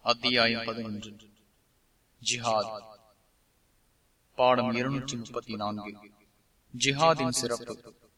அத்தியாயம் பதினொன்று ஜிஹாத் பாடம் இருநூற்றி முப்பத்தி நான்கு ஜிஹாதின் சிறப்பு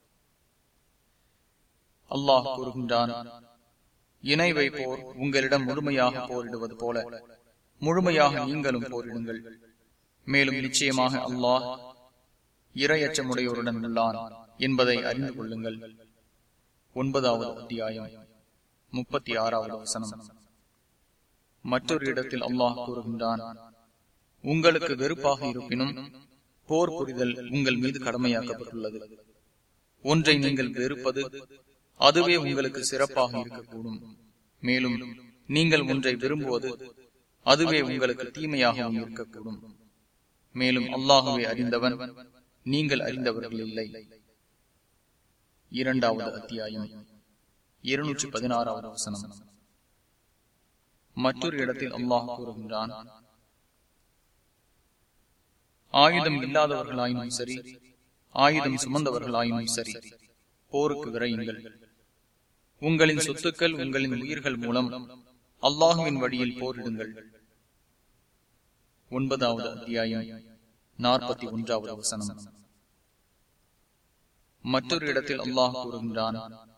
அல்லாஹ் கூறுகின்றான் இணை வைப்போர் உங்களிடம் முழுமையாக போரிடுவது போல முழுமையாக நீங்களும் போரிடுங்கள் மேலும் நிச்சயமாக அல்லாஹ் இரையச்சமுடையோருடன் உள்ளான் என்பதை அறிந்து கொள்ளுங்கள் ஒன்பதாவது அத்தியாயம் முப்பத்தி ஆறாவது வசனம் மற்றொரு இடத்தில் அல்லாஹ் கூறுகின்றான் உங்களுக்கு வெறுப்பாக இருப்பினும் போர் புரிதல் உங்கள் மீது கடமையாக்கப்பட்டுள்ளது ஒன்றை நீங்கள் வெறுப்பது அதுவே உங்களுக்கு சிறப்பாக இருக்கக்கூடும் மேலும் நீங்கள் ஒன்றை விரும்புவது அதுவே உங்களுக்கு தீமையாகவும் இருக்கக்கூடும் மேலும் அல்லாஹுவே அறிந்தவன் நீங்கள் அறிந்தவர்கள் இல்லை இரண்டாவது அத்தியாயம் இருநூற்றி பதினாறாவது வசனம் மற்றொரு இடத்தில் அல்லாஹ் கூறுகின்றான் ஆயுதம் இல்லாதவர்களாயினும் சரி ஆயுதம் சுமந்தவர்களாயினும் சரி போருக்கு விரையுங்கள் உங்களின் சொத்துக்கள் உங்களின் உயிர்கள் மூலம் அல்லாஹுவின் வழியில் போரிடுங்கள் ஒன்பதாவது அத்தியாயம் நாற்பத்தி ஒன்றாவது வசனம் மற்றொரு இடத்தில் அல்லாஹ் கூறுகின்றான்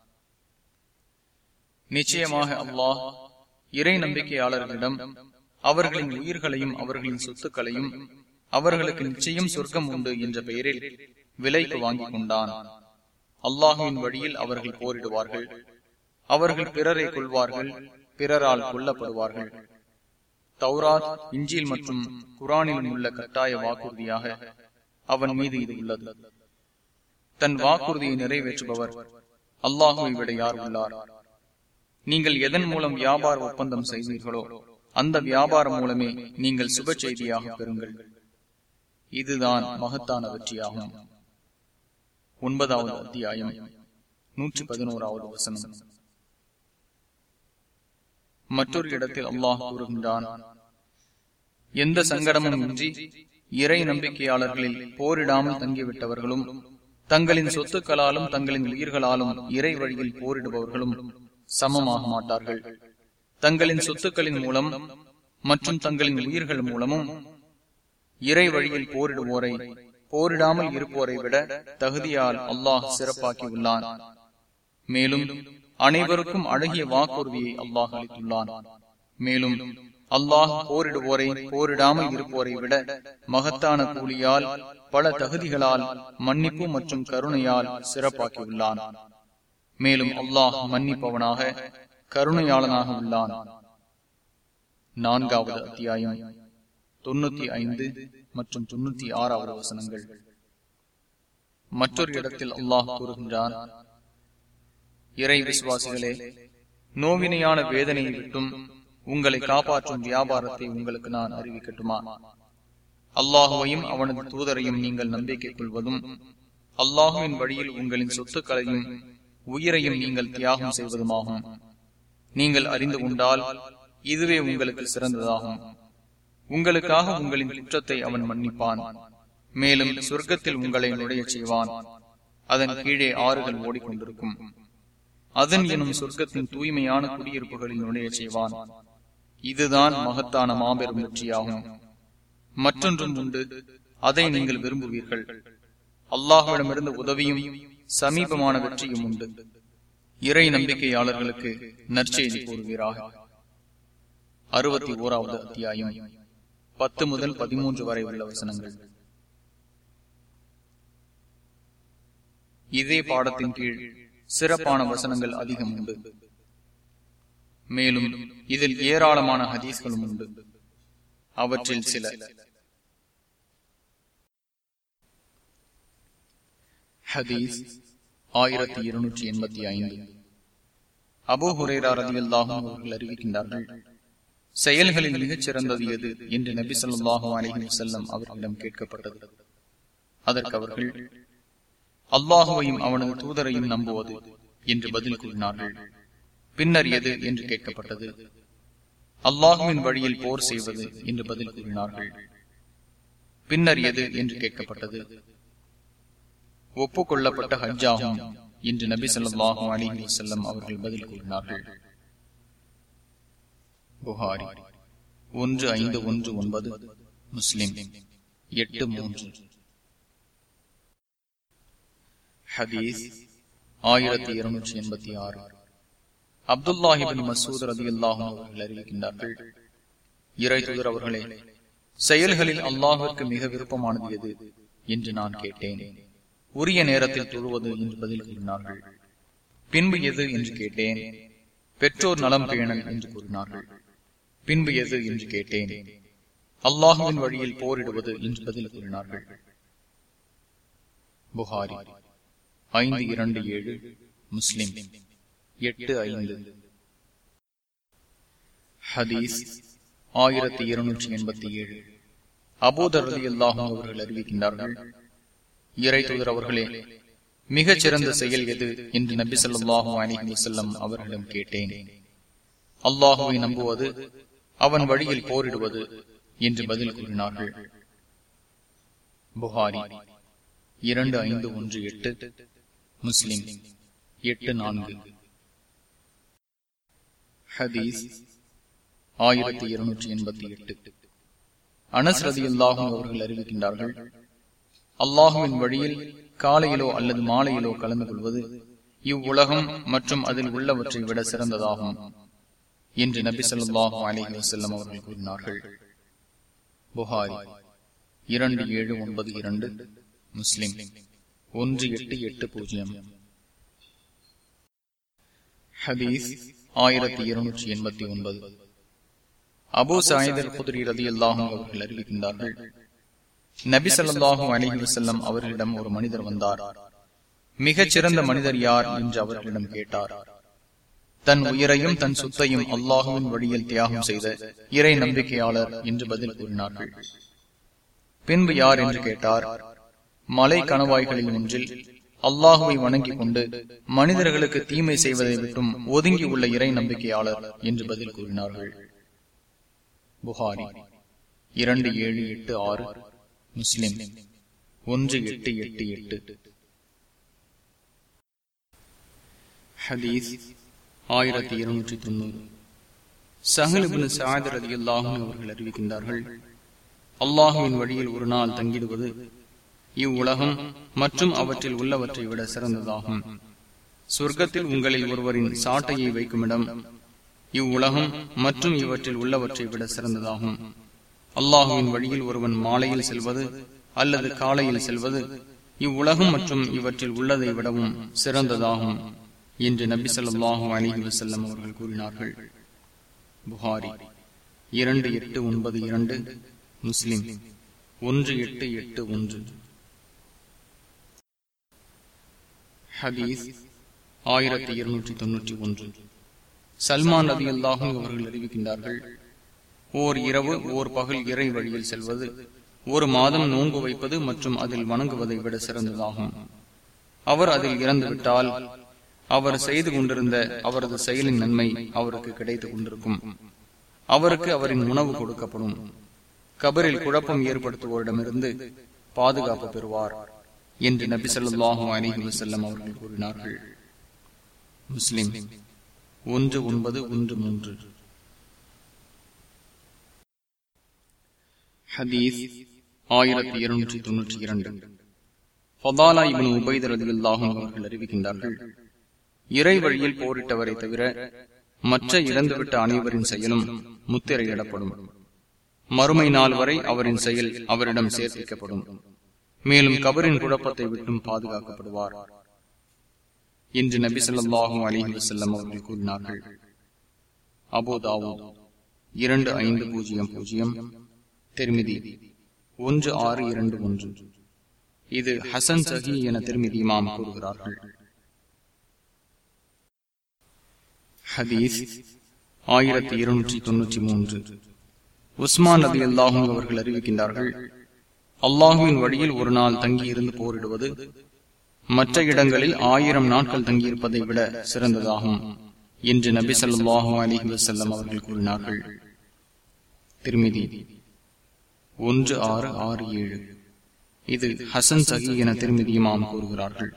நிச்சயமாக அல்லாஹ் இறை நம்பிக்கையாளர்களிடம் அவர்களின் உயிர்களையும் அவர்களின் சொத்துக்களையும் அவர்களுக்கு நிச்சயம் சொர்க்கம் உண்டு என்ற பெயரில் விலைக்கு வாங்கிக் கொண்டான் அல்லாஹுவின் வழியில் அவர்கள் போரிடுவார்கள் அவர்கள் பிறரை கொள்வார்கள் பிறரால் கொல்லப்படுவார்கள் தௌராத் இஞ்சில் மற்றும் குரானிலும் உள்ள கட்டாய வாக்குறுதியாக அவன் மீது இது உள்ளது தன் வாக்குறுதியை நிறைவேற்றுபவர் அல்லாஹுவை விட யார் உள்ளார் நீங்கள் எதன் மூலம் வியாபார ஒப்பந்தம் செய்தீர்களோ அந்த வியாபாரம் மூலமே நீங்கள் சுப செய்தியாக பெறுங்கள் இதுதான் மகத்தான வெற்றியாகும் ஒன்பதாவது அத்தியாயம் நூற்றி பதினோராவது வசனம் மற்றொரு இடத்தில் அல்லாஹ் கூறுகின்றான் எந்த சங்கடமும் இன்றி இறை நம்பிக்கையாளர்களில் போரிடாமல் தங்கிவிட்டவர்களும் தங்களின் சொத்துக்களாலும் தங்களின் உயிர்களாலும் இறை வழியில் போரிடுபவர்களும் சமமாக மாட்டார்கள் தங்களின் சொத்துக்களின் மூலம் மற்றும் தங்களின் உயிர்கள் மூலமும் இறை வழியில் போரிடுவோரை போரிடாமல் இருப்போரை விட தகுதியால் அல்லாஹ் சிறப்பாக்கி உள்ளான் மேலும் அனைவருக்கும் அழகிய வாக்குறுதியை அல்லாஹ் அளித்துள்ளான் மேலும் அல்லாஹ் போரிடுவோரை போரிடாமல் இருப்போரை விட மகத்தான கூலியால் பல தகுதிகளால் மன்னிப்பு மற்றும் கருணையால் சிறப்பாக்கியுள்ளான் மேலும் அல்லாஹ் மன்னிப்பவனாக கருணையாளனாக உள்ளான் நான்காவது அத்தியாயம் தொண்ணூத்தி ஐந்து மற்றும் தொண்ணூத்தி ஆறாவது வசனங்கள் மற்றொரு இடத்தில் அல்லாஹ் கூறுகின்றான் இறை விசுவாசிகளே நோவினையான வேதனையை விட்டும் உங்களை காப்பாற்றும் வியாபாரத்தை உங்களுக்கு நான் அறிவிக்கட்டுமா அல்லாஹுவையும் அவனது தூதரையும் நீங்கள் நம்பிக்கை கொள்வதும் அல்லாஹுவின் வழியில் உங்களின் சொத்துக்களையும் உயிரையும் நீங்கள் தியாகம் செய்வதுமாகும் நீங்கள் அறிந்து கொண்டால் இதுவே உங்களுக்கு சிறந்ததாகும் உங்களுக்காக உங்களின் குற்றத்தை அவன் மன்னிப்பான் மேலும் சொர்க்கத்தில் உங்களை நுழைய செய்வான் அதன் கீழே ஆறுகள் ஓடிக்கொண்டிருக்கும் அதன் எனும் சொர்க்கத்தின் தூய்மையான குடியிருப்புகளில் நுழைய செய்வான் இதுதான் மகத்தான மாபெரும் வெற்றியாகும் மற்றொன்றும் உண்டு அதை நீங்கள் விரும்புவீர்கள் அல்லாஹுவிடமிருந்து உதவியும் சமீபமான வெற்றியும் உண்டு இறை நம்பிக்கையாளர்களுக்கு நற்செய்தி கூறுகிறார் அறுபத்தி ஓராவது அத்தியாயம் பத்து முதல் பதிமூன்று வரை உள்ள வசனங்கள் இதே பாடத்தின் கீழ் சிறப்பான வசனங்கள் அதிகம் உண்டு மேலும் இதில் ஏராளமான ஹதீஸ்களும் உண்டு அவற்றில் சில ஹதீஸ் ஆயிரத்தி இருநூற்றி எண்பத்தி ஐந்து அபோ ஹுரேரா ரதியல்லாகும் அவர்கள் அறிவிக்கின்றார்கள் செயல்களில் மிகச் சிறந்தது எது என்று நபி சொல்லாஹு அலிஹி செல்லம் அவர்களிடம் கேட்கப்பட்டது அதற்கு அவர்கள் அல்லாஹுவையும் அவனது தூதரையும் நம்புவது என்று பதில் கூறினார்கள் பின்னர் எது என்று கேட்கப்பட்டது அல்லாஹுவின் வழியில் போர் செய்வது என்று பதில் கூறினார்கள் பின்னர் எது என்று கேட்கப்பட்டது ஒப்புக்கொள்ளப்பட்ட ஹஜ்ஜாகும் என்று நபி சொல்லாஹும் அலிஹி செல்லம் அவர்கள் பதில் கூறினார்கள் புகாரி ஒன்று ஐந்து ஒன்று ஒன்பது முஸ்லிம் எட்டு மூன்று ஹதீஸ் ஆயிரத்தி இருநூற்றி எண்பத்தி ஆறு அப்துல்லாஹிபின் மசூத் ரதி அல்லாஹும் அவர்கள் அறிவிக்கின்றார்கள் இறை தூதர் அவர்களே செயல்களில் அல்லாஹுக்கு மிக விருப்பமானது எது என்று நான் கேட்டேன் உரிய நேரத்தில் தொழுவது என்று பதில் கூறினார்கள் பின்பு எது என்று கேட்டேன் பெற்றோர் நலம் பேணல் என்று கூறினார்கள் பின்பு எது என்று கேட்டேன் அல்லாஹுவின் வழியில் போரிடுவது என்று பதில் கூறினார்கள் புகாரி ஐந்து இரண்டு ஏழு முஸ்லிம் எட்டு ஐந்து ஹதீஸ் ஆயிரத்தி இருநூற்றி எண்பத்தி ஏழு அபோதர் அலி அல்லாஹும் அவர்கள் அறிவிக்கின்றார்கள் இறை தூதர் அவர்களே மிகச் சிறந்த செயல் எது என்று நபி சொல்லாஹு அலிஹி வசல்லம் அவர்களிடம் கேட்டேன் அல்லாஹுவை நம்புவது அவன் வழியில் போரிடுவது என்று பதில் கூறினார்கள் புகாரி இரண்டு ஐந்து ஒன்று எட்டு முஸ்லிம் எட்டு நான்கு ஹதீஸ் ஆயிரத்தி இருநூற்றி எண்பத்தி எட்டு அனஸ் ரதி அல்லாஹும் அவர்கள் அறிவிக்கின்றார்கள் அல்லாஹுவின் வழியில் காலையிலோ அல்லது மாலையிலோ கலந்து கொள்வது இவ்வுலகம் மற்றும் அதில் உள்ளவற்றை விட சிறந்ததாகும் என்று நபி சொல்லாஹு அலஹி வசல்லம் அவர்கள் கூறினார்கள் புகாரி இரண்டு ஏழு ஒன்பது இரண்டு முஸ்லிம் ஒன்று எட்டு எட்டு பூஜ்ஜியம் ஹதீஸ் ஆயிரத்தி இருநூற்றி எண்பத்தி ஒன்பது அபு சாயிதர் குதிரி ரதி அல்லாஹும் அவர்கள் அறிவிக்கின்றார்கள் நபி சொல்லாஹும் அலிஹி வசல்லம் அவர்களிடம் ஒரு மனிதர் வந்தார் மிகச் சிறந்த மனிதர் யார் என்று அவர்களிடம் கேட்டார் தன் உயிரையும் தன் சொத்தையும் அல்லாஹுவின் வழியில் தியாகம் செய்த இறை நம்பிக்கையாளர் என்று பதில் கூறினார்கள் பின்பு யார் என்று கேட்டார் மலை கணவாய்களில் ஒன்றில் அல்லாஹுவை வணங்கிக் கொண்டு மனிதர்களுக்கு தீமை செய்வதை விட்டும் ஒதுங்கி உள்ள இறை நம்பிக்கையாளர் என்று பதில் கூறினார்கள் புகாரி இரண்டு ஏழு எட்டு ஆறு முஸ்லிம் ஒன்று எட்டு எட்டு எட்டு ஹதீஸ் ஆயிரத்தி இருநூற்றி தொண்ணூறு சஹலிபின் சாயதர் அலி அல்லாஹும் அவர்கள் அறிவிக்கின்றார்கள் அல்லாஹுவின் வழியில் ஒரு நாள் தங்கிடுவது இவ்வுலகம் மற்றும் அவற்றில் உள்ளவற்றை விட சிறந்ததாகும் சொர்க்கத்தில் உங்களில் ஒருவரின் சாட்டையை வைக்கும் இடம் இவ்வுலகம் மற்றும் இவற்றில் உள்ளவற்றை விட சிறந்ததாகும் அல்லாஹுவின் வழியில் ஒருவன் மாலையில் செல்வது அல்லது காலையில் செல்வது இவ்வுலகம் மற்றும் இவற்றில் உள்ளதை விடவும் சிறந்ததாகும் என்று நபி சொல்லாஹு அலிஹி வசல்லம் அவர்கள் கூறினார்கள் புகாரி இரண்டு எட்டு ஒன்பது இரண்டு முஸ்லிம் ஒன்று எட்டு எட்டு ஒன்று ஹதீஸ் ஆயிரத்தி இருநூற்றி தொன்னூற்றி ஒன்று சல்மான் நபி அல்லாஹும் அவர்கள் அறிவிக்கின்றார்கள் ஓர் இரவு ஓர் பகல் இறை வழியில் செல்வது ஒரு மாதம் நோன்பு வைப்பது மற்றும் அதில் வணங்குவதை விட சிறந்ததாகும் அவர் அதில் இறந்துவிட்டால் அவர் செய்து கொண்டிருந்த அவரது செயலின் நன்மை அவருக்கு கிடைத்துக் கொண்டிருக்கும் அவருக்கு அவரின் உணவு கொடுக்கப்படும் கபரில் குழப்பம் ஏற்படுத்துவோரிடமிருந்து பாதுகாப்பு பெறுவார் என்று நபி சொல்லாஹு அலிஹி வசல்லம் அவர்கள் கூறினார்கள் முஸ்லிம் ஒன்று ஒன்பது ஒன்று மூன்று ஹதீஸ் ஆயிரத்தி இருநூற்றி தொன்னூற்றி இரண்டு ஃபதாலா இவன் உபைதர் அல்லாஹும் அவர்கள் அறிவிக்கின்றார்கள் இறை வழியில் போரிட்டவரை தவிர மற்ற இறந்துவிட்ட அனைவரின் செயலும் முத்திரையிடப்படும் மறுமை நாள் வரை அவரின் செயல் அவரிடம் சேர்ப்பிக்கப்படும் மேலும் கபரின் குழப்பத்தை விட்டும் பாதுகாக்கப்படுவார் என்று நபி சொல்லாஹும் அலிஹி வசல்லம் அவர்கள் கூறினார்கள் அபோதாவோ இரண்டு ஐந்து பூஜ்ஜியம் பூஜ்ஜியம் திருமிதி ஒன்று ஆறு இரண்டு ஒன்று இது ஹசன் சஹி என திருமிதி இமாம் கூறுகிறார்கள் ஹதீஸ் ஆயிரத்தி இருநூற்றி தொன்னூற்றி மூன்று உஸ்மான் நபி அல்லாஹும் அவர்கள் அறிவிக்கின்றார்கள் அல்லாஹுவின் வழியில் ஒரு நாள் தங்கியிருந்து போரிடுவது மற்ற இடங்களில் ஆயிரம் நாட்கள் தங்கியிருப்பதை விட சிறந்ததாகும் என்று நபி சொல்லாஹு அலிஹி வசல்லம் அவர்கள் கூறினார்கள் திருமிதி ஒன்று ஆறு ஆறு ஏழு இது ஹசன் சகி என திருமிதி இமாம் கூறுகிறார்கள்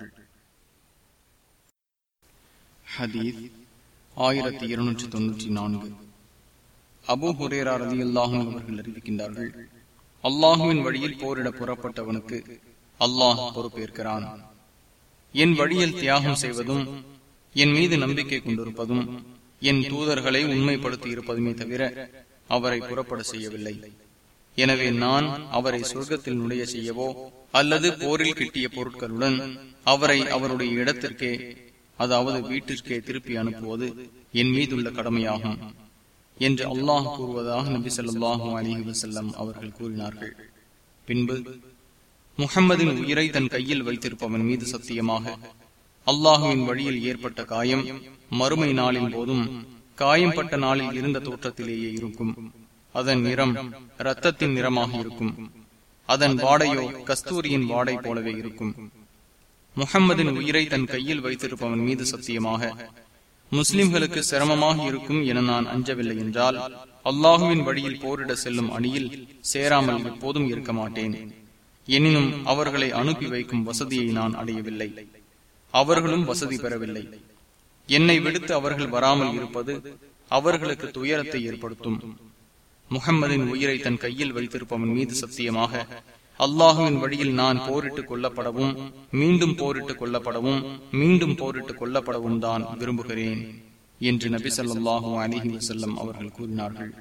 ஹதீஸ் ஆயிரத்தி இருநூற்றி தொன்னூற்றி நான்கு அபு ஹுரேரா ரதி அல்லாஹும் அவர்கள் அறிவிக்கின்றார்கள் அல்லாஹுவின் வழியில் போரிட புறப்பட்டவனுக்கு அல்லாஹ் பொறுப்பேற்கிறான் என் வழியில் தியாகம் செய்வதும் என் மீது நம்பிக்கை கொண்டிருப்பதும் என் தூதர்களை உண்மைப்படுத்தி இருப்பதுமே தவிர அவரை புறப்பட செய்யவில்லை எனவே நான் அவரை சொர்க்கத்தில் நுழைய செய்யவோ அல்லது போரில் கிட்டிய பொருட்களுடன் அவரை அவருடைய இடத்திற்கே அதாவது வீட்டிற்கே திருப்பி அனுப்புவது என் மீதுள்ள கடமையாகும் என்று அல்லாஹ் கூறுவதாக நபி சொல்லாஹு அலிஹி வசல்லம் அவர்கள் கூறினார்கள் பின்பு முகம்மதின் உயிரை தன் கையில் வைத்திருப்பவன் மீது சத்தியமாக அல்லாஹுவின் வழியில் ஏற்பட்ட காயம் மறுமை நாளின் போதும் காயம்பட்ட நாளில் இருந்த தோற்றத்திலேயே இருக்கும் அதன் நிறம் இரத்தத்தின் நிறமாக இருக்கும் அதன் வாடையோ கஸ்தூரியின் வாடை போலவே இருக்கும் முகம்மதின் உயிரை தன் கையில் வைத்திருப்பவன் மீது சத்தியமாக முஸ்லிம்களுக்கு சிரமமாக இருக்கும் என நான் அஞ்சவில்லை என்றால் அல்லாஹுவின் வழியில் போரிட செல்லும் அணியில் சேராமல் எப்போதும் இருக்க மாட்டேன் எனினும் அவர்களை அனுப்பி வைக்கும் வசதியை நான் அடையவில்லை அவர்களும் வசதி பெறவில்லை என்னை விடுத்து அவர்கள் வராமல் இருப்பது அவர்களுக்கு துயரத்தை ஏற்படுத்தும் முகம்மதின் உயிரை தன் கையில் வைத்திருப்பவன் மீது சத்தியமாக அல்லாஹுவின் வழியில் நான் போரிட்டுக் கொல்லப்படவும் மீண்டும் போரிட்டுக் கொல்லப்படவும் மீண்டும் போரிட்டுக் கொல்லப்படவும் தான் விரும்புகிறேன் என்று நபி சொல்லாஹு அலிஹி வசல்லம் அவர்கள் கூறினார்கள்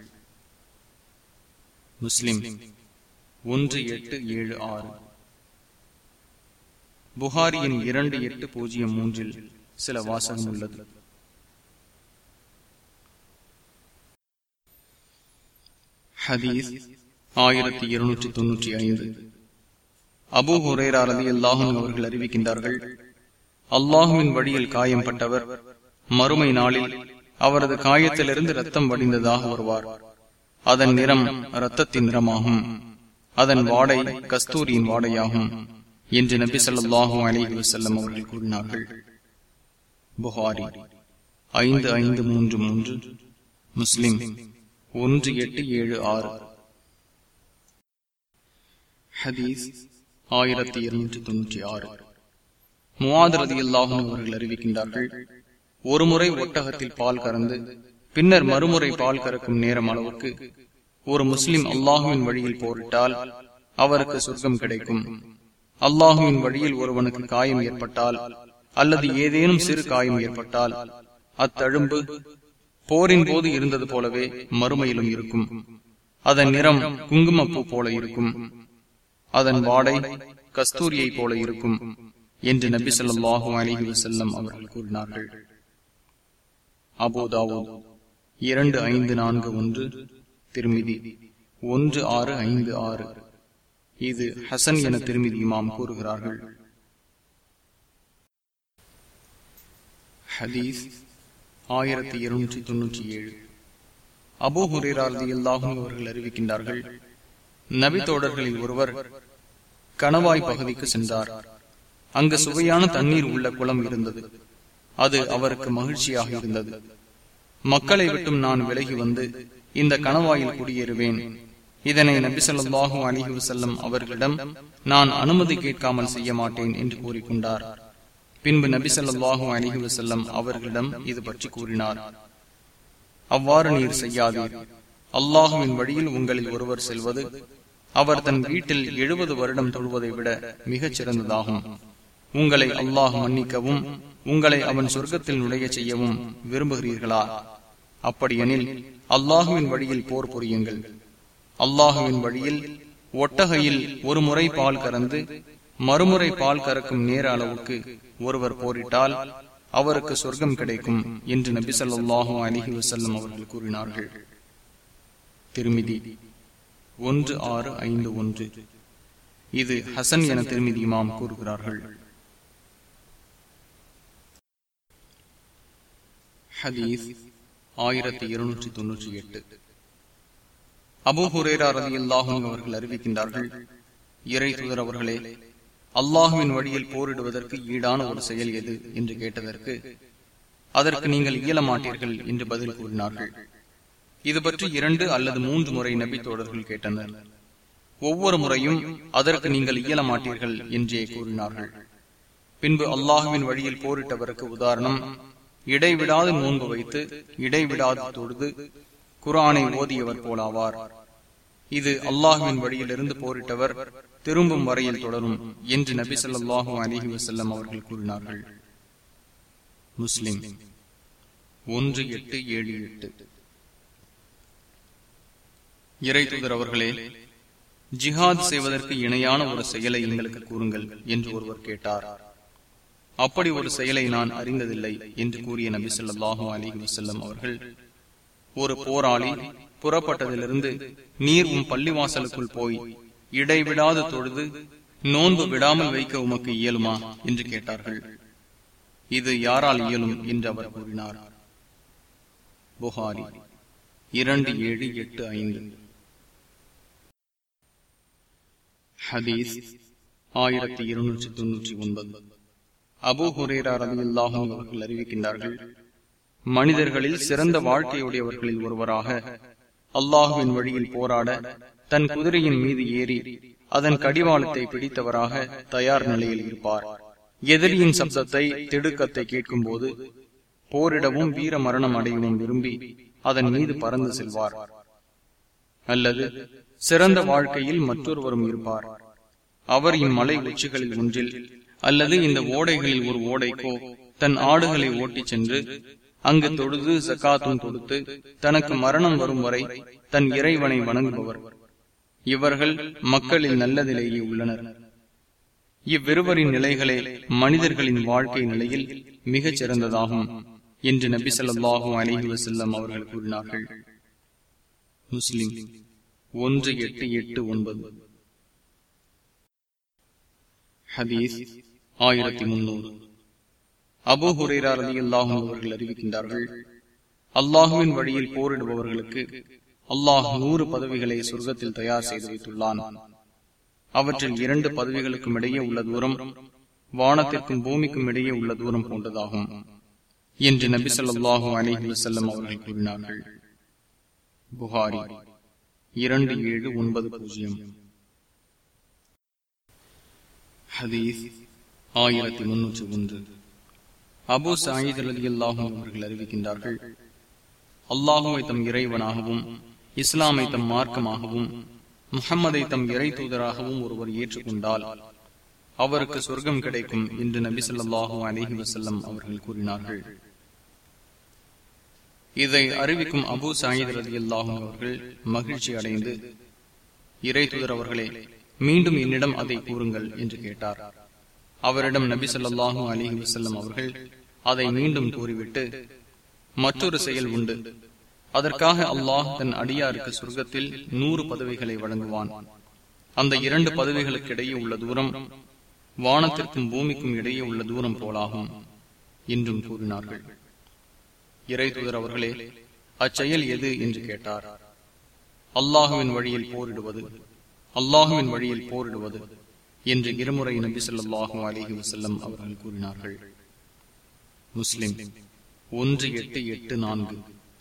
முஸ்லிம் ஒன்று எட்டு ஏழு ஆறு புகாரியின் இரண்டு எட்டு பூஜ்ஜியம் மூன்றில் சில வாசகம் உள்ளது ஹதீஸ் ஆயிரத்தி இருநூற்றி தொன்னூற்றி ஐந்து அபு ஹுரேரா ரதி அல்லாஹும் அவர்கள் அறிவிக்கின்றார்கள் அல்லாஹுவின் வழியில் காயம்பட்டவர் மறுமை நாளில் அவரது காயத்திலிருந்து ரத்தம் வடிந்ததாக வருவார் அதன் நிறம் இரத்தத்தின் நிறமாகும் அதன் வாடை கஸ்தூரியின் வாடையாகும் என்று நபி சொல்லாஹு அலிஹி வசல்லம் அவர்கள் கூறினார்கள் புகாரி ஐந்து ஐந்து மூன்று மூன்று முஸ்லிம் ஒன்று எட்டு ஏழு ஆறு ஹதீஸ் ஆயிரத்தி இருநூற்றி தொன்னூற்றி ஆறு முவாதரதி அல்லாஹும் அவர்கள் அறிவிக்கின்றார்கள் ஒருமுறை ஒட்டகத்தில் பால் கறந்து பின்னர் மறுமுறை பால் கறக்கும் நேரம் அளவுக்கு ஒரு முஸ்லிம் அல்லாஹுவின் வழியில் போரிட்டால் அவருக்கு சொர்க்கம் கிடைக்கும் அல்லாஹுவின் வழியில் ஒருவனுக்கு காயம் ஏற்பட்டால் அல்லது ஏதேனும் சிறு காயம் ஏற்பட்டால் அத்தழும்பு போரின் போது இருந்தது போலவே மறுமையிலும் இருக்கும் அதன் நிறம் குங்குமப்பூ போல இருக்கும் அதன் வாடை கஸ்தூரியை போல இருக்கும் என்று நபி சொல்லாஹு அலிஹி வசல்லம் அவர்கள் கூறினார்கள் அபோதாவோ இரண்டு ஐந்து நான்கு ஒன்று திருமிதி ஒன்று ஆறு ஐந்து ஆறு இது ஹசன் என திருமிதி இமாம் கூறுகிறார்கள் ஹதீஸ் ஆயிரத்தி இருநூற்றி தொன்னூற்றி ஏழு அபோ ஹுரேரார்தி அல்லாஹும் அவர்கள் அறிவிக்கின்றார்கள் நபி தோடர்களில் ஒருவர் கணவாய் பகுதிக்கு சென்றார் அங்கு சுவையான தண்ணீர் உள்ள குளம் இருந்தது அது அவருக்கு மகிழ்ச்சியாக இருந்தது மக்களை விட்டும் நான் விலகி வந்து இந்த கணவாயில் குடியேறுவேன் இதனை நபி சொல்லாஹு அலிஹி வசல்லம் அவர்களிடம் நான் அனுமதி கேட்காமல் செய்ய மாட்டேன் என்று கூறிக்கொண்டார் பின்பு நபி சொல்லாஹு அலிஹி வசல்லம் அவர்களிடம் இது பற்றி கூறினார் அவ்வாறு நீர் செய்யாதீர் அல்லாஹுவின் வழியில் உங்களில் ஒருவர் செல்வது அவர் தன் வீட்டில் எழுபது வருடம் தொழுவதை விட மிகச் சிறந்ததாகும் உங்களை அல்லாஹ் மன்னிக்கவும் உங்களை அவன் சொர்க்கத்தில் நுழைய செய்யவும் விரும்புகிறீர்களா அப்படியெனில் அல்லாஹுவின் வழியில் போர் புரியுங்கள் அல்லாஹுவின் வழியில் ஒட்டகையில் ஒரு முறை பால் கறந்து மறுமுறை பால் கறக்கும் நேர அளவுக்கு ஒருவர் போரிட்டால் அவருக்கு சொர்க்கம் கிடைக்கும் என்று நபி சொல்லாஹு அலிஹி வசல்லம் அவர்கள் கூறினார்கள் திருமிதி ஒன்று ஆறு ஐந்து ஒன்று இது ஹசன் என திருமிதி இமாம் கூறுகிறார்கள் ஹதீஸ் ஆயிரத்தி இருநூற்றி தொன்னூற்றி எட்டு அபு ஹுரேரா ரதி அல்லாஹும் அவர்கள் அறிவிக்கின்றார்கள் இறை தூதர் அவர்களே அல்லாஹுவின் வழியில் போரிடுவதற்கு ஈடான ஒரு செயல் எது என்று கேட்டதற்கு அதற்கு நீங்கள் இயல மாட்டீர்கள் என்று பதில் கூறினார்கள் இது பற்றி இரண்டு அல்லது மூன்று முறை நபி தோழர்கள் கேட்டனர் ஒவ்வொரு முறையும் அதற்கு நீங்கள் இயல மாட்டீர்கள் என்றே கூறினார்கள் பின்பு அல்லாஹுவின் வழியில் போரிட்டவருக்கு உதாரணம் இடைவிடாது நோன்பு வைத்து இடைவிடாது தொழுது குரானை ஓதியவர் போலாவார் இது அல்லாஹுவின் வழியிலிருந்து போரிட்டவர் திரும்பும் வரையில் தொடரும் என்று நபி சொல்லாஹு அலிஹி வசல்லம் அவர்கள் கூறினார்கள் முஸ்லிம் ஒன்று எட்டு ஏழு எட்டு இறை தூதர் அவர்களே ஜிஹாத் செய்வதற்கு இணையான ஒரு செயலை எங்களுக்கு கூறுங்கள் என்று ஒருவர் கேட்டார் அப்படி ஒரு செயலை நான் அறிந்ததில்லை என்று கூறிய நபி சொல்லாஹு அலிஹி வசல்லம் அவர்கள் ஒரு போராளி புறப்பட்டதிலிருந்து நீர் உம் பள்ளிவாசலுக்குள் போய் இடைவிடாது தொழுது நோன்பு விடாமல் வைக்க உமக்கு இயலுமா என்று கேட்டார்கள் இது யாரால் இயலும் என்று அவர் கூறினார் புகாரி இரண்டு ஏழு எட்டு ஐந்து ஹதீஸ் ஆயிரத்தி இருநூற்றி தொன்னூற்றி ஒன்பது அபு ஹுரேரா ரலியல்லாஹும் அவர்கள் அறிவிக்கின்றார்கள் மனிதர்களில் சிறந்த வாழ்க்கையுடையவர்களில் ஒருவராக அல்லாஹுவின் வழியில் போராட தன் குதிரையின் மீது ஏறி அதன் கடிவாளத்தை பிடித்தவராக தயார் நிலையில் இருப்பார் எதிரியின் சப்தத்தை திடுக்கத்தை கேட்கும் போது போரிடவும் வீர மரணம் அடையவும் விரும்பி அதன் மீது பறந்து செல்வார் அல்லது சிறந்த வாழ்க்கையில் மற்றொருவரும் இருப்பார் அவர் இம்மலை உச்சிகளில் ஒன்றில் அல்லது இந்த ஓடைகளில் ஒரு ஓடைக்கோ தன் ஆடுகளை ஓட்டிச் சென்று அங்கு தொழுது சக்காத்தும் கொடுத்து தனக்கு மரணம் வரும் வரை தன் இறைவனை வணங்குபவர் இவர்கள் மக்களில் நல்லதிலேயே உள்ளனர் இவ்விருவரின் நிலைகளே மனிதர்களின் வாழ்க்கை நிலையில் மிகச் சிறந்ததாகும் என்று நபி சொல்லாஹு அலிஹி வசல்லம் அவர்கள் கூறினார்கள் முஸ்லிம் ஒன்று எட்டு எட்டு ஒன்பது ஹதீஸ் ஆயிரத்தி முன்னூறு அபு ஹுரேரா ரதி அல்லாஹும் அவர்கள் அறிவிக்கின்றார்கள் அல்லாஹுவின் வழியில் போரிடுபவர்களுக்கு அல்லாஹ் நூறு பதவிகளை சொர்க்கத்தில் தயார் செய்து வைத்துள்ளான் அவற்றில் இரண்டு பதவிகளுக்கும் இடையே உள்ள தூரம் வானத்திற்கும் பூமிக்கும் இடையே உள்ள தூரம் போன்றதாகும் என்று நபி சொல்லாஹு அலிஹி வசல்லம் அவர்கள் கூறினார்கள் புகாரி இரண்டு ஏழு ஒன்பது பூஜ்ஜியம் ஹதீஸ் ஆயிரத்தி முன்னூற்றி ஒன்று அபு சாயித் அலி அல்லாஹும் அவர்கள் அறிவிக்கின்றார்கள் அல்லாஹுவை தம் இறைவனாகவும் இஸ்லாமை தம் மார்க்கமாகவும் முகம்மதை தம் இறை தூதராகவும் ஒருவர் ஏற்றுக்கொண்டால் அவருக்கு சொர்க்கம் கிடைக்கும் என்று நபி சொல்லாஹு அலிஹி வசல்லம் அவர்கள் கூறினார்கள் இதை அறிவிக்கும் அபு சாயித் ரதி அல்லாஹும் அவர்கள் மகிழ்ச்சி அடைந்து இறை தூதர் அவர்களே மீண்டும் என்னிடம் அதை கூறுங்கள் என்று கேட்டார் அவரிடம் நபி சொல்லாஹு அலிஹி வசல்லம் அவர்கள் அதை மீண்டும் கூறிவிட்டு மற்றொரு செயல் உண்டு அதற்காக அல்லாஹ் தன் அடியாருக்கு சொர்க்கத்தில் நூறு பதவிகளை வழங்குவான் அந்த இரண்டு பதவிகளுக்கு இடையே உள்ள தூரம் வானத்திற்கும் பூமிக்கும் இடையே உள்ள தூரம் போலாகும் என்றும் கூறினார்கள் இறை தூதர் அவர்களே அச்செயல் எது என்று கேட்டார் அல்லாஹுவின் வழியில் போரிடுவது அல்லாஹுவின் வழியில் போரிடுவது என்று இருமுறை நபி சொல்லாஹு அலிஹி வசல்லம் அவர்கள் கூறினார்கள் முஸ்லிம் ஒன்று எட்டு எட்டு நான்கு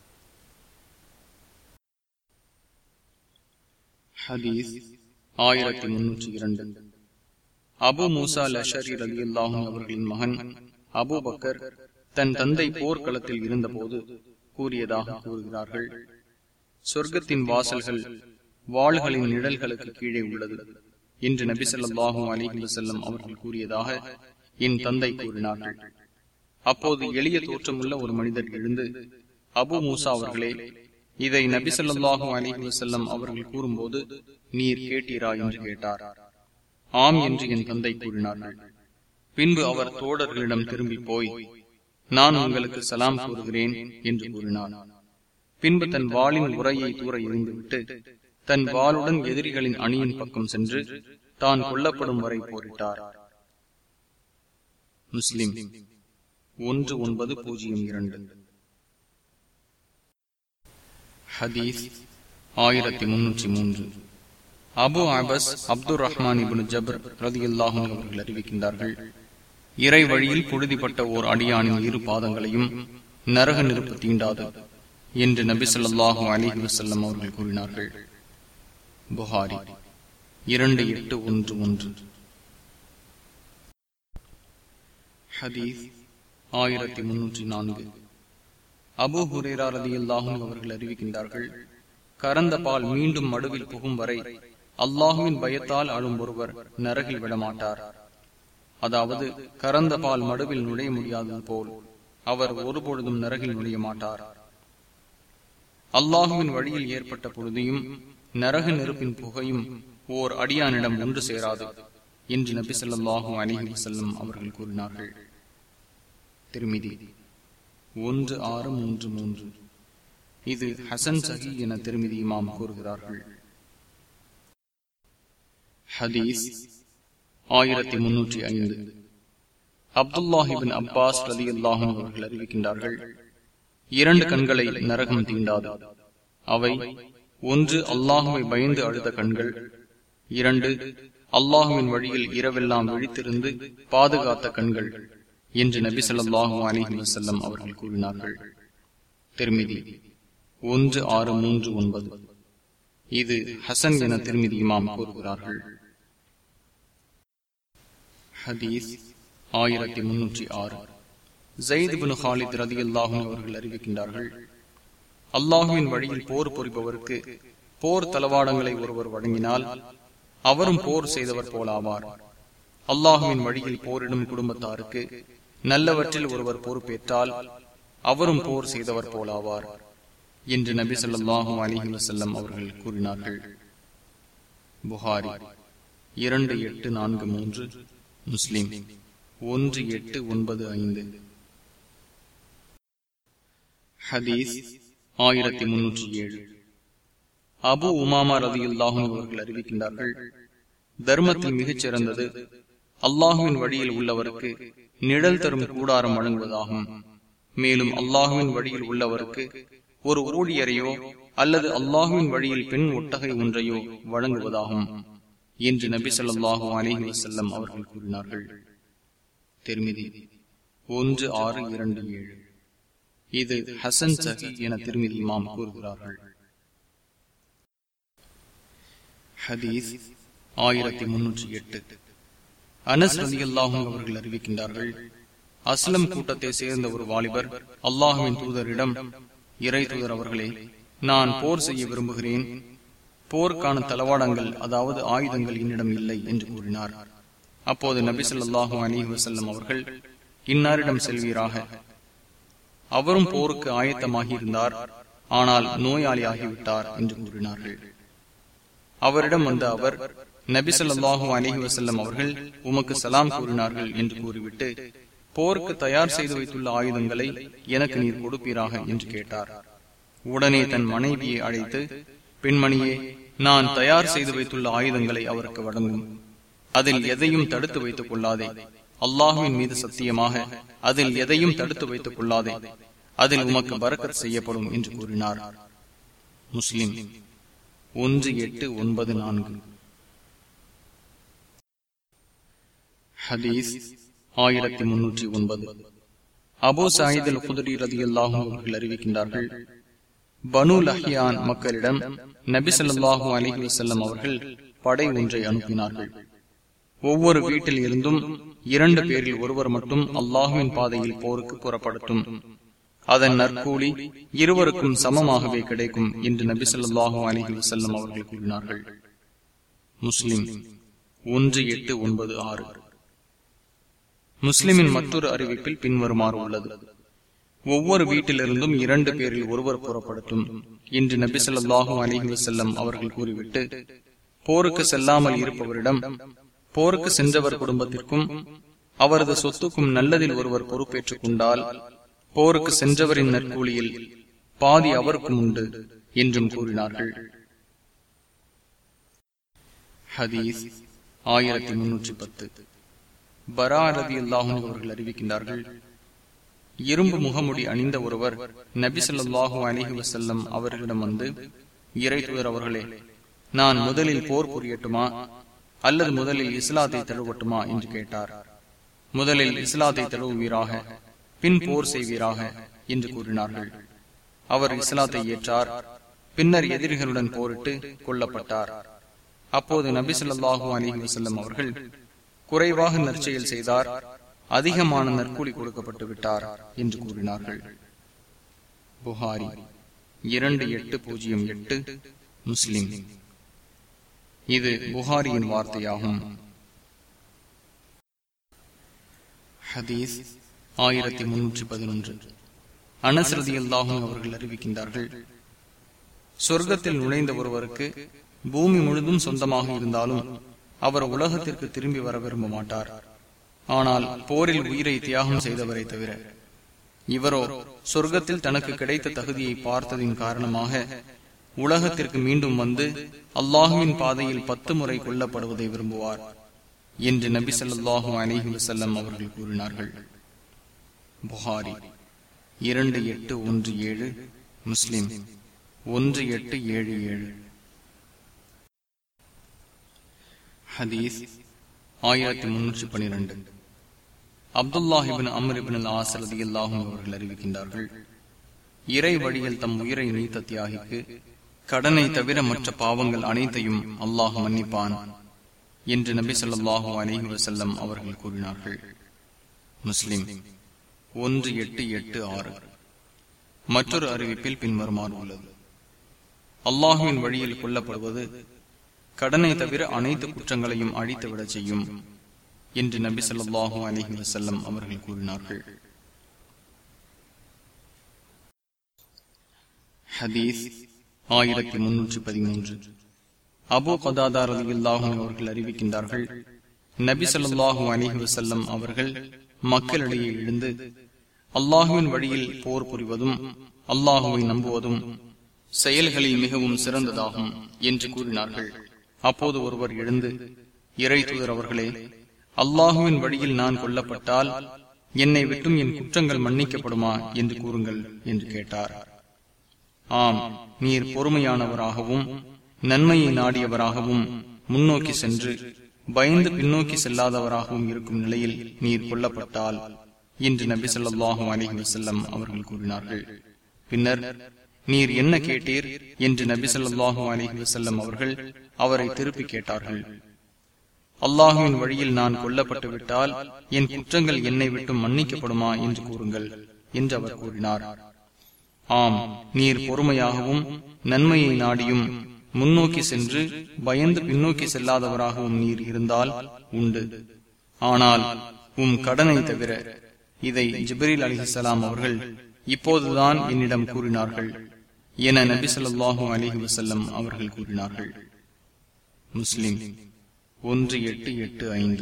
ஹதீஸ் ஆயிரத்தி முன்னூற்றி இரண்டு அபு மூசா லஷரி ரலி அல்லாஹும் அவர்களின் மகன் அபு பக்கர் தன் தந்தை போர்க்களத்தில் இருந்தபோது கூறியதாக கூறுகிறார்கள் சொர்க்கத்தின் வாசல்கள் வாள்களின் நிழல்களுக்கு கீழே உள்ளது என்று நபி சொல்லாஹும் அலிஹி வசல்லம் அவர்கள் கூறியதாக என் தந்தை கூறினார்கள் அப்போது எளிய தோற்றமுள்ள ஒரு மனிதர் எழுந்து அபு மூசா அவர்களே இதை நபி சொல்லாஹும் அலிஹி வசல்லம் அவர்கள் கூறும்போது நீர் கேட்டீரா என்று கேட்டார் ஆம் என்று என் தந்தை கூறினார்கள் பின்பு அவர் தோழர்களிடம் திரும்பி போய் நான் உங்களுக்கு சலாம் கூறுகிறேன் என்று கூறினார் பின்பு தன் வாளின் உரையை தூர எறிந்துவிட்டு தன் வாளுடன் எதிரிகளின் அணியின் பக்கம் சென்று தான் கொல்லப்படும் வரை போரிட்டார் முஸ்லிம் ஒன்று ஒன்பது பூஜ்ஜியம் இரண்டு ஹதீஸ் ஆயிரத்தி முன்னூற்றி மூன்று Abu Abbas Abdul Rahman ibn Jabir ரதி அல்லாஹும் அவர்கள் அறிவிக்கின்றார்கள் இறை வழியில் புழுதிப்பட்ட ஓர் அடியானின் இரு பாதங்களையும் நரக நெருப்பு தீண்டாது என்று நபி சொல்லாஹு அலிஹி வசல்லம் அவர்கள் கூறினார்கள் புகாரி இரண்டு எட்டு ஒன்று ஒன்று ஹதீஸ் ஆயிரத்தி முன்னூற்றி நான்கு அபு ஹுரேரா ரதி அல்லாஹும் அவர்கள் அறிவிக்கின்றார்கள் கறந்த பால் மீண்டும் மடுவில் புகும் வரை அல்லாஹுவின் பயத்தால் அழும் ஒருவர் நரகில் விடமாட்டார் அதாவது கறந்த பால் மடுவில் நுழைய முடியாதது போல் அவர் ஒருபொழுதும் நரகில் நுழைய மாட்டார் அல்லாஹுவின் வழியில் ஏற்பட்ட பொழுதையும் நரக நெருப்பின் புகையும் ஓர் அடியானிடம் ஒன்று சேராது என்று நபி சொல்லாஹு அலிஹி வசல்லம் அவர்கள் கூறினார்கள் திருமிதி ஒன்று ஆறு மூன்று மூன்று இது ஹசன் சஹி என திருமிதி இமாம் கூறுகிறார்கள் ஹதீஸ் ஆயிரத்தி முன்னூற்றி ஐந்து அப்துல்லாஹிபின் அப்பாஸ் ரதி அல்லாஹும் அவர்கள் அறிவிக்கின்றார்கள் இரண்டு கண்களை நரகம் தீண்டாது அவை ஒன்று அல்லாஹுவை பயந்து அழுத கண்கள் இரண்டு அல்லாஹுவின் வழியில் இரவெல்லாம் விழித்திருந்து பாதுகாத்த கண்கள் என்று நபி சொல்லாஹு அலிஹி வசல்லம் அவர்கள் கூறினார்கள் திருமிதி ஒன்று ஆறு மூன்று ஒன்பது இது ஹசன் என திருமிதி இமாம் கூறுகிறார்கள் ஹதீஸ் ஆயிரத்தி முன்னூற்றி ஆறு ஜெயித் பின் ஹாலித் ரதி அல்லாஹும் அவர்கள் அறிவிக்கின்றார்கள் அல்லாஹுவின் வழியில் போர் புரிபவருக்கு போர் தளவாடங்களை ஒருவர் வழங்கினால் அவரும் போர் செய்தவர் போலாவார் அல்லாஹுவின் வழியில் போரிடும் குடும்பத்தாருக்கு நல்லவற்றில் ஒருவர் பொறுப்பேற்றால் அவரும் போர் செய்தவர் போலாவார் என்று நபி சொல்லாஹு அலிஹி வசல்லம் அவர்கள் கூறினார்கள் புகாரி இரண்டு எட்டு நான்கு மூன்று முஸ்லிம் ஒன்று எட்டு ஒன்பது ஐந்து ஹதீஸ் ஆயிரத்தி முன்னூற்றி ஏழு அபு உமாமா ரதியுல்லாஹும் அவர்கள் அறிவிக்கின்றார்கள் தர்மத்தில் மிகச் சிறந்தது அல்லாஹுவின் வழியில் உள்ளவருக்கு நிழல் தரும் கூடாரம் வழங்குவதாகும் மேலும் அல்லாஹுவின் வழியில் உள்ளவருக்கு ஒரு ஊழியரையோ அல்லது அல்லாஹுவின் வழியில் பெண் ஒட்டகை ஒன்றையோ வழங்குவதாகும் என்று நபி சொல்லாஹு அலிஹி வசல்லம் அவர்கள் கூறினார்கள் திருமிதி ஒன்று ஆறு இரண்டு ஏழு இது ஹசன் சஹி என திருமிதி இமாம் கூறுகிறார்கள் ஹதீஸ் ஆயிரத்தி முன்னூற்றி எட்டு அனஸ் ரதி அல்லாஹும் அவர்கள் அறிவிக்கின்றார்கள் அஸ்லம் கூட்டத்தை சேர்ந்த ஒரு வாலிபர் அல்லாஹுவின் தூதரிடம் இறை தூதர் அவர்களே நான் போர் செய்ய விரும்புகிறேன் போருக்கான தளவாடங்கள் அதாவது ஆயுதங்கள் என்னிடம் இல்லை என்று கூறினார் அப்போது நபி சொல்லாஹு அலி வசல்லம் அவர்கள் இன்னாரிடம் செல்வீராக அவரும் போருக்கு ஆயத்தமாகி இருந்தார் ஆனால் நோயாளி ஆகிவிட்டார் என்று கூறினார்கள் அவரிடம் வந்த அவர் நபி சொல்லாஹு அலிஹி வசல்லம் அவர்கள் உமக்கு சலாம் கூறினார்கள் என்று கூறிவிட்டு போருக்கு தயார் செய்து வைத்துள்ள ஆயுதங்களை எனக்கு நீர் கொடுப்பீராக என்று கேட்டார் உடனே தன் மனைவியை அழைத்து பெண்மணியே நான் தயார் செய்து வைத்துள்ள ஆயுதங்களை அவருக்கு வழங்கும் அதில் எதையும் தடுத்து வைத்துக் கொள்ளாதே அல்லாஹுவின் மீது சத்தியமாக அதில் எதையும் தடுத்து வைத்துக் கொள்ளாதே அதில் உமக்கு பரக்கத் செய்யப்படும் என்று கூறினார் முஸ்லிம் ஒன்று எட்டு ஒன்பது நான்கு ஹதீஸ் ஆயிரத்தி முன்னூற்றி ஒன்பது அபோ சாயித் அல் குதிரி ரதி அல்லாஹும் அவர்கள் அறிவிக்கின்றார்கள் பனு லஹியான் மக்களிடம் நபி சொல்லாஹூ அலிஹி வசல்லம் அவர்கள் படை ஒன்றை அனுப்பினார்கள் ஒவ்வொரு வீட்டில் இருந்தும் இரண்டு பேரில் ஒருவர் மட்டும் அல்லாஹுவின் பாதையில் போருக்கு புறப்படுத்தும் அதன் நற்கூலி இருவருக்கும் சமமாகவே கிடைக்கும் என்று நபி சொல்லாஹூ அலிஹி வசல்லம் அவர்கள் கூறினார்கள் முஸ்லிம் ஒன்று எட்டு ஒன்பது ஆறு முஸ்லிமின் மற்றொரு அறிவிப்பில் பின்வருமாறு உள்ளது ஒவ்வொரு வீட்டிலிருந்தும் இரண்டு பேரில் ஒருவர் புறப்படுத்தும் என்று நபி சொல்லாஹு அலிஹி வசல்லம் அவர்கள் கூறிவிட்டு போருக்கு செல்லாமல் இருப்பவரிடம் போருக்கு சென்றவர் குடும்பத்திற்கும் அவரது சொத்துக்கும் நல்லதில் ஒருவர் பொறுப்பேற்றுக் கொண்டால் போருக்கு சென்றவரின் நற்கூலியில் பாதி அவருக்கும் உண்டு என்றும் கூறினார்கள் ஹதீஸ் ஆயிரத்தி முன்னூற்றி பத்து பரா ரதி அல்லாஹும் அவர்கள் அறிவிக்கின்றார்கள் இரும்பு முகமுடி அணிந்த ஒருவர் நபி சொல்லாஹு அலிஹி வசல்லம் அவர்களிடம் வந்து இறை தூதர் அவர்களே நான் முதலில் போர் புரியட்டுமா அல்லது முதலில் இஸ்லாத்தை தழுவட்டுமா என்று கேட்டார் முதலில் இஸ்லாத்தை தழுவுவீராக பின் போர் செய்வீராக என்று கூறினார்கள் அவர் இஸ்லாத்தை ஏற்றார் பின்னர் எதிரிகளுடன் போரிட்டு கொல்லப்பட்டார் அப்போது நபி சொல்லாஹு அலிஹி வசல்லம் அவர்கள் குறைவாக நற்செயல் செய்தார் அதிகமான நற்கூலி கொடுக்கப்பட்டு விட்டார் என்று கூறினார்கள் புகாரி இரண்டு எட்டு பூஜ்ஜியம் எட்டு முஸ்லிம் இது புகாரியின் வார்த்தையாகும் ஹதீஸ் ஆயிரத்தி முன்னூற்றி பதினொன்று அனசரதி அல்லாஹும் அவர்கள் அறிவிக்கின்றார்கள் சொர்க்கத்தில் நுழைந்த ஒருவருக்கு பூமி முழுதும் சொந்தமாக இருந்தாலும் அவர் உலகத்திற்கு திரும்பி வர விரும்ப மாட்டார் ஆனால் போரில் உயிரை தியாகம் செய்தவரை தவிர இவரோ சொர்க்கத்தில் தனக்கு கிடைத்த தகுதியை பார்த்ததின் காரணமாக உலகத்திற்கு மீண்டும் வந்து அல்லாஹுவின் பாதையில் பத்து முறை கொல்லப்படுவதை விரும்புவார் என்று நபி சொல்லாஹு அலிஹி வசல்லம் அவர்கள் கூறினார்கள் புகாரி இரண்டு எட்டு ஒன்று ஏழு முஸ்லிம் ஒன்று எட்டு ஏழு ஏழு ஹதீஸ் ஆயிரத்தி முன்னூற்றி பனிரெண்டு அப்துல்லாஹிபின் அம்ரிபின் ஆசரதி அல்லாஹும் அவர்கள் அறிவிக்கின்றார்கள் இறை வழியில் தம் உயிரை நீத்த தியாகிக்கு கடனை தவிர மற்ற பாவங்கள் அனைத்தையும் அல்லாஹ் மன்னிப்பான் என்று நபி சொல்லாஹு அலிஹி வசல்லம் அவர்கள் கூறினார்கள் முஸ்லிம் ஒன்று எட்டு எட்டு ஆறு மற்றொரு அறிவிப்பில் பின்வருமாறு உள்ளது அல்லாஹுவின் வழியில் கொல்லப்படுவது கடனை தவிர அனைத்து குற்றங்களையும் அழித்துவிடச் செய்யும் என்று நபி சொல்லாஹு அலிஹி வசல்லம் அவர்கள் கூறினார்கள் ஹதீஸ் ஆயிரத்தி முன்னூற்றி பதிமூன்று அபு கதாதார் அலியுல்லாஹும் அவர்கள் அறிவிக்கின்றார்கள் நபி சொல்லாஹு அலிஹி வசல்லம் அவர்கள் மக்களிடையே எழுந்து அல்லாஹுவின் வழியில் போர் புரிவதும் அல்லாஹுவை நம்புவதும் செயல்களில் மிகவும் சிறந்ததாகும் என்று கூறினார்கள் அப்போது ஒருவர் எழுந்து இறை தூதர் அவர்களே அல்லாஹுவின் வழியில் நான் கொல்லப்பட்டால் என்னை விட்டும் என் குற்றங்கள் மன்னிக்கப்படுமா என்று கூறுங்கள் என்று கேட்டார் ஆம் நீர் பொறுமையானவராகவும் நன்மையை நாடியவராகவும் முன்னோக்கி சென்று பயந்து பின்னோக்கி செல்லாதவராகவும் இருக்கும் நிலையில் நீர் கொல்லப்பட்டால் என்று நபி சொல்லாஹு அலஹி வசல்லம் அவர்கள் கூறினார்கள் பின்னர் நீர் என்ன கேட்டீர் என்று நபி சொல்லாஹு அலஹி வசல்லம் அவர்கள் அவரை திருப்பி கேட்டார்கள் அல்லாஹுவின் வழியில் நான் கொல்லப்பட்டு விட்டால் என் குற்றங்கள் என்னை விட்டு மன்னிக்கப்படுமா என்று கூறுங்கள் என்று அவர் கூறினார் ஆம் நீர் பொறுமையாகவும் நன்மையை நாடியும் முன்னோக்கி சென்று பயந்து பின்னோக்கி செல்லாதவராகவும் நீர் இருந்தால் உண்டு ஆனால் உம் கடனை தவிர இதை ஜிப்ரீல் அலிஹலாம் அவர்கள் இப்போதுதான் என்னிடம் கூறினார்கள் என நபி சொல்லாஹு அலிஹி வசல்லம் அவர்கள் கூறினார்கள் முஸ்லிம் ஒன்று எட்டு எட்டு ஐந்து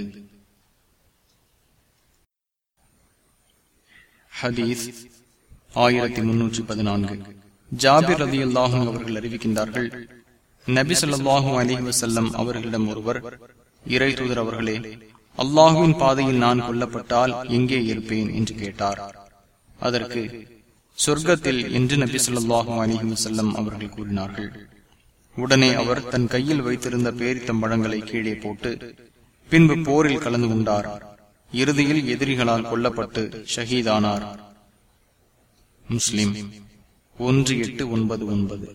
ஹதீஸ் ஆயிரத்தி முன்னூற்றி பதினான்கு ஜாபிர் ரதி அல்லாஹும் அவர்கள் அறிவிக்கின்றார்கள் நபி சொல்லாஹு அலி வசல்லம் அவர்களிடம் ஒருவர் இறை தூதர் அவர்களே அல்லாஹுவின் பாதையில் நான் கொல்லப்பட்டால் எங்கே இருப்பேன் என்று கேட்டார் அதற்கு சொர்க்கத்தில் என்று நபி சொல்லாஹு அலி வசல்லம் அவர்கள் கூறினார்கள் உடனே அவர் தன் கையில் வைத்திருந்த பேரித்தம்பழங்களை கீழே போட்டு பின்பு போரில் கலந்து கொண்டார் இறுதியில் எதிரிகளால் கொல்லப்பட்டு ஷஹீதானார் முஸ்லிம் ஒன்று எட்டு ஒன்பது ஒன்பது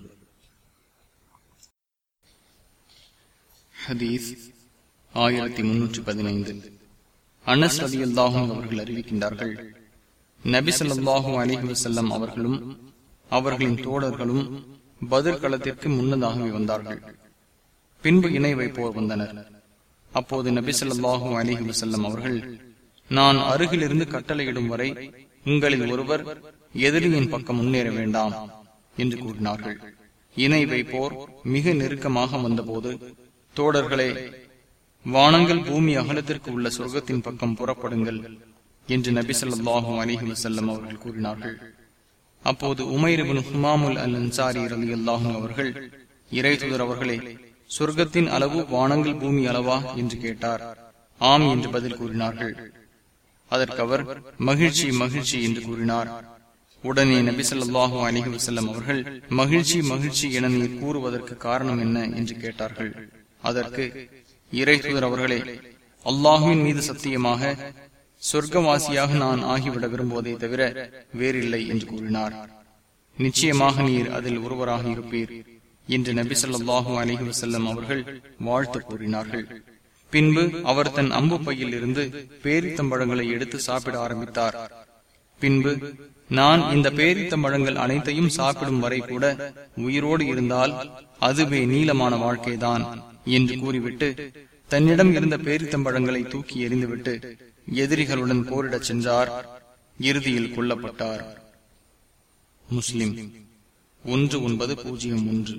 ஹதீஸ் ஆயிரத்தி முன்னூற்றி பதினைந்து அனஸ் ரதி அல்லாஹும் அவர்கள் அறிவிக்கின்றார்கள் நபி சொல்லாஹு அலிஹி வசல்லம் அவர்களும் அவர்களின் தோழர்களும் பதிர் களத்திற்கு முன்னதாகவே வந்தார்கள் பின்பு இணை வைப்போர் வந்தனர் அப்போது நபி சொல்லாஹு அலிஹி வசல்லம் அவர்கள் நான் அருகிலிருந்து கட்டளையிடும் வரை உங்களில் ஒருவர் எதிரியின் பக்கம் முன்னேற வேண்டாம் என்று கூறினார்கள் இணை வைப்போர் மிக நெருக்கமாக வந்தபோது தோடர்களே வானங்கள் பூமி அகலத்திற்கு உள்ள சொர்க்கத்தின் பக்கம் புறப்படுங்கள் என்று நபி சொல்லாஹு அலிஹி வசல்லம் அவர்கள் கூறினார்கள் அப்போது உமைரிபின் ஹுமாமுல் அல் அன்சாரி ரலி அல்லாஹும் அவர்கள் இறை தூதர் அவர்களே சொர்க்கத்தின் அளவு வானங்கள் பூமி அளவா என்று கேட்டார் ஆம் என்று பதில் கூறினார்கள் அதற்கு அவர் மகிழ்ச்சி மகிழ்ச்சி என்று கூறினார் உடனே நபி சொல்லாஹு அலிஹி வசல்லம் அவர்கள் மகிழ்ச்சி மகிழ்ச்சி என நீர் கூறுவதற்கு காரணம் என்ன என்று கேட்டார்கள் அதற்கு இறை தூதர் அவர்களே அல்லாஹுவின் மீது சத்தியமாக சொர்க்கவாசியாக நான் ஆகிவிட விரும்புவதை தவிர வேறில்லை என்று கூறினார் நிச்சயமாக நீர் அதில் ஒருவராக இருப்பீர் என்று நபி சொல்லாஹு அலிஹி வசல்லம் அவர்கள் வாழ்த்து கூறினார்கள் பின்பு அவர் தன் அம்பு பையில் இருந்து பேரித்தம்பழங்களை எடுத்து சாப்பிட ஆரம்பித்தார் பின்பு நான் இந்த பேரித்தம்பழங்கள் அனைத்தையும் சாப்பிடும் வரை கூட உயிரோடு இருந்தால் அதுவே நீளமான வாழ்க்கைதான் என்று கூறிவிட்டு தன்னிடம் இருந்த பேரித்தம்பழங்களை தூக்கி எறிந்துவிட்டு எதிரிகளுடன் போரிடச் சென்றார் இறுதியில் கொல்லப்பட்டார் முஸ்லிம் ஒன்று ஒன்பது பூஜ்ஜியம் ஒன்று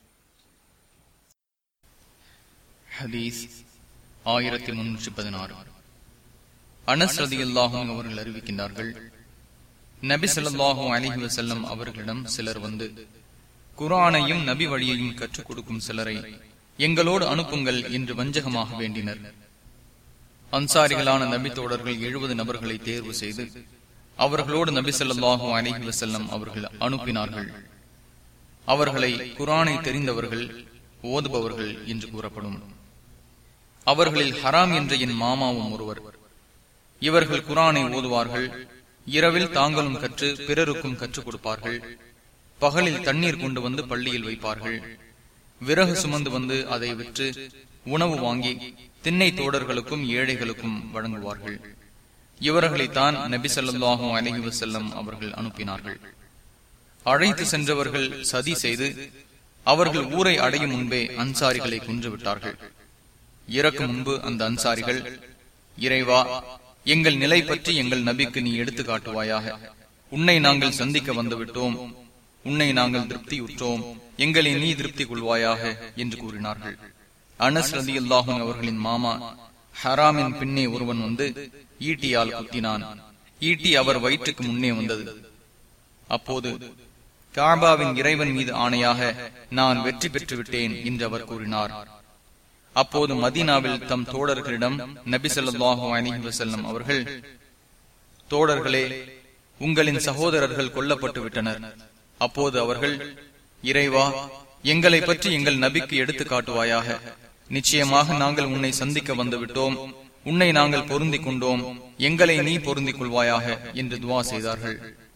ஹதீஸ் ஆயிரத்தி முன்னூற்றி பதினாறு அனஸ் ரதியுல்லாஹும் அவர்கள் அறிவிக்கின்றார்கள் நபி ஸல்லல்லாஹு அலிஹி வசல்லம் அவர்களிடம் சிலர் வந்து குரானையும் நபி வழியையும் கற்றுக் கொடுக்கும் சிலரை எங்களோடு அனுப்புங்கள் என்று வஞ்சகமாக வேண்டினர் அன்சாரிகளான நபி தோழர்கள் எழுபது நபர்களை தேர்வு செய்து அவர்களோடு நபி ஸல்லல்லாஹு அலிஹி வசல்லம் அவர்கள் அனுப்பினார்கள் அவர்களை குரானை தெரிந்தவர்கள் ஓதுபவர்கள் என்று கூறப்படும் அவர்களில் ஹராம் என்ற என் மாமாவும் ஒருவர் இவர்கள் குரானை ஓதுவார்கள் இரவில் தாங்களும் கற்று பிறருக்கும் கற்றுக் கொடுப்பார்கள் பகலில் தண்ணீர் கொண்டு வந்து பள்ளியில் வைப்பார்கள் விறகு சுமந்து வந்து அதை விற்று உணவு வாங்கி திண்ணை தோடர்களுக்கும் ஏழைகளுக்கும் வழங்குவார்கள் இவர்களைத்தான் நபி ஸல்லல்லாஹு அலைஹி வஸல்லம் அவர்கள் அனுப்பினார்கள் அழைத்து சென்றவர்கள் சதி செய்து அவர்கள் ஊரை அடையும் முன்பே அன்சாரிகளை கொன்று விட்டார்கள் இறக்கும் முன்பு அந்த அன்சாரிகள் இறைவா எங்கள் நிலை பற்றி எங்கள் நபிக்கு நீ எடுத்து காட்டுவாயாக உன்னை நாங்கள் சந்திக்க வந்துவிட்டோம் உன்னை நாங்கள் திருப்தியுற்றோம் எங்களை நீ திருப்தி கொள்வாயாக என்று கூறினார்கள் அனஸ் ரதி அல்லாஹும் அவர்களின் மாமா ஹராமின் பின்னே ஒருவன் வந்து ஈட்டியால் குத்தினான் ஈட்டி அவர் வயிற்றுக்கு முன்னே வந்தது அப்போது காபாவின் இறைவன் மீது ஆணையாக நான் வெற்றி பெற்று விட்டேன் என்று அவர் கூறினார் அப்போது மதீனாவில் தம் தோழர்களிடம் நபி சொல்லாஹு அலிஹி வசல்லம் அவர்கள் தோழர்களே உங்களின் சகோதரர்கள் கொல்லப்பட்டு விட்டனர் அப்போது அவர்கள் இறைவா எங்களை பற்றி எங்கள் நபிக்கு எடுத்து காட்டுவாயாக நிச்சயமாக நாங்கள் உன்னை சந்திக்க வந்து விட்டோம் உன்னை நாங்கள் பொருந்திக் கொண்டோம் எங்களை நீ பொருந்திக் கொள்வாயாக என்று துவா செய்தார்கள்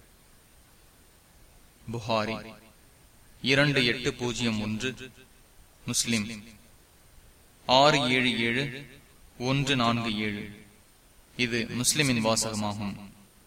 புகாரி இரண்டு எட்டு பூஜ்ஜியம் ஒன்று முஸ்லிம் ஆறு ஏழு ஏழு ஒன்று நான்கு ஏழு இது முஸ்லிமின் வாசகமாகும்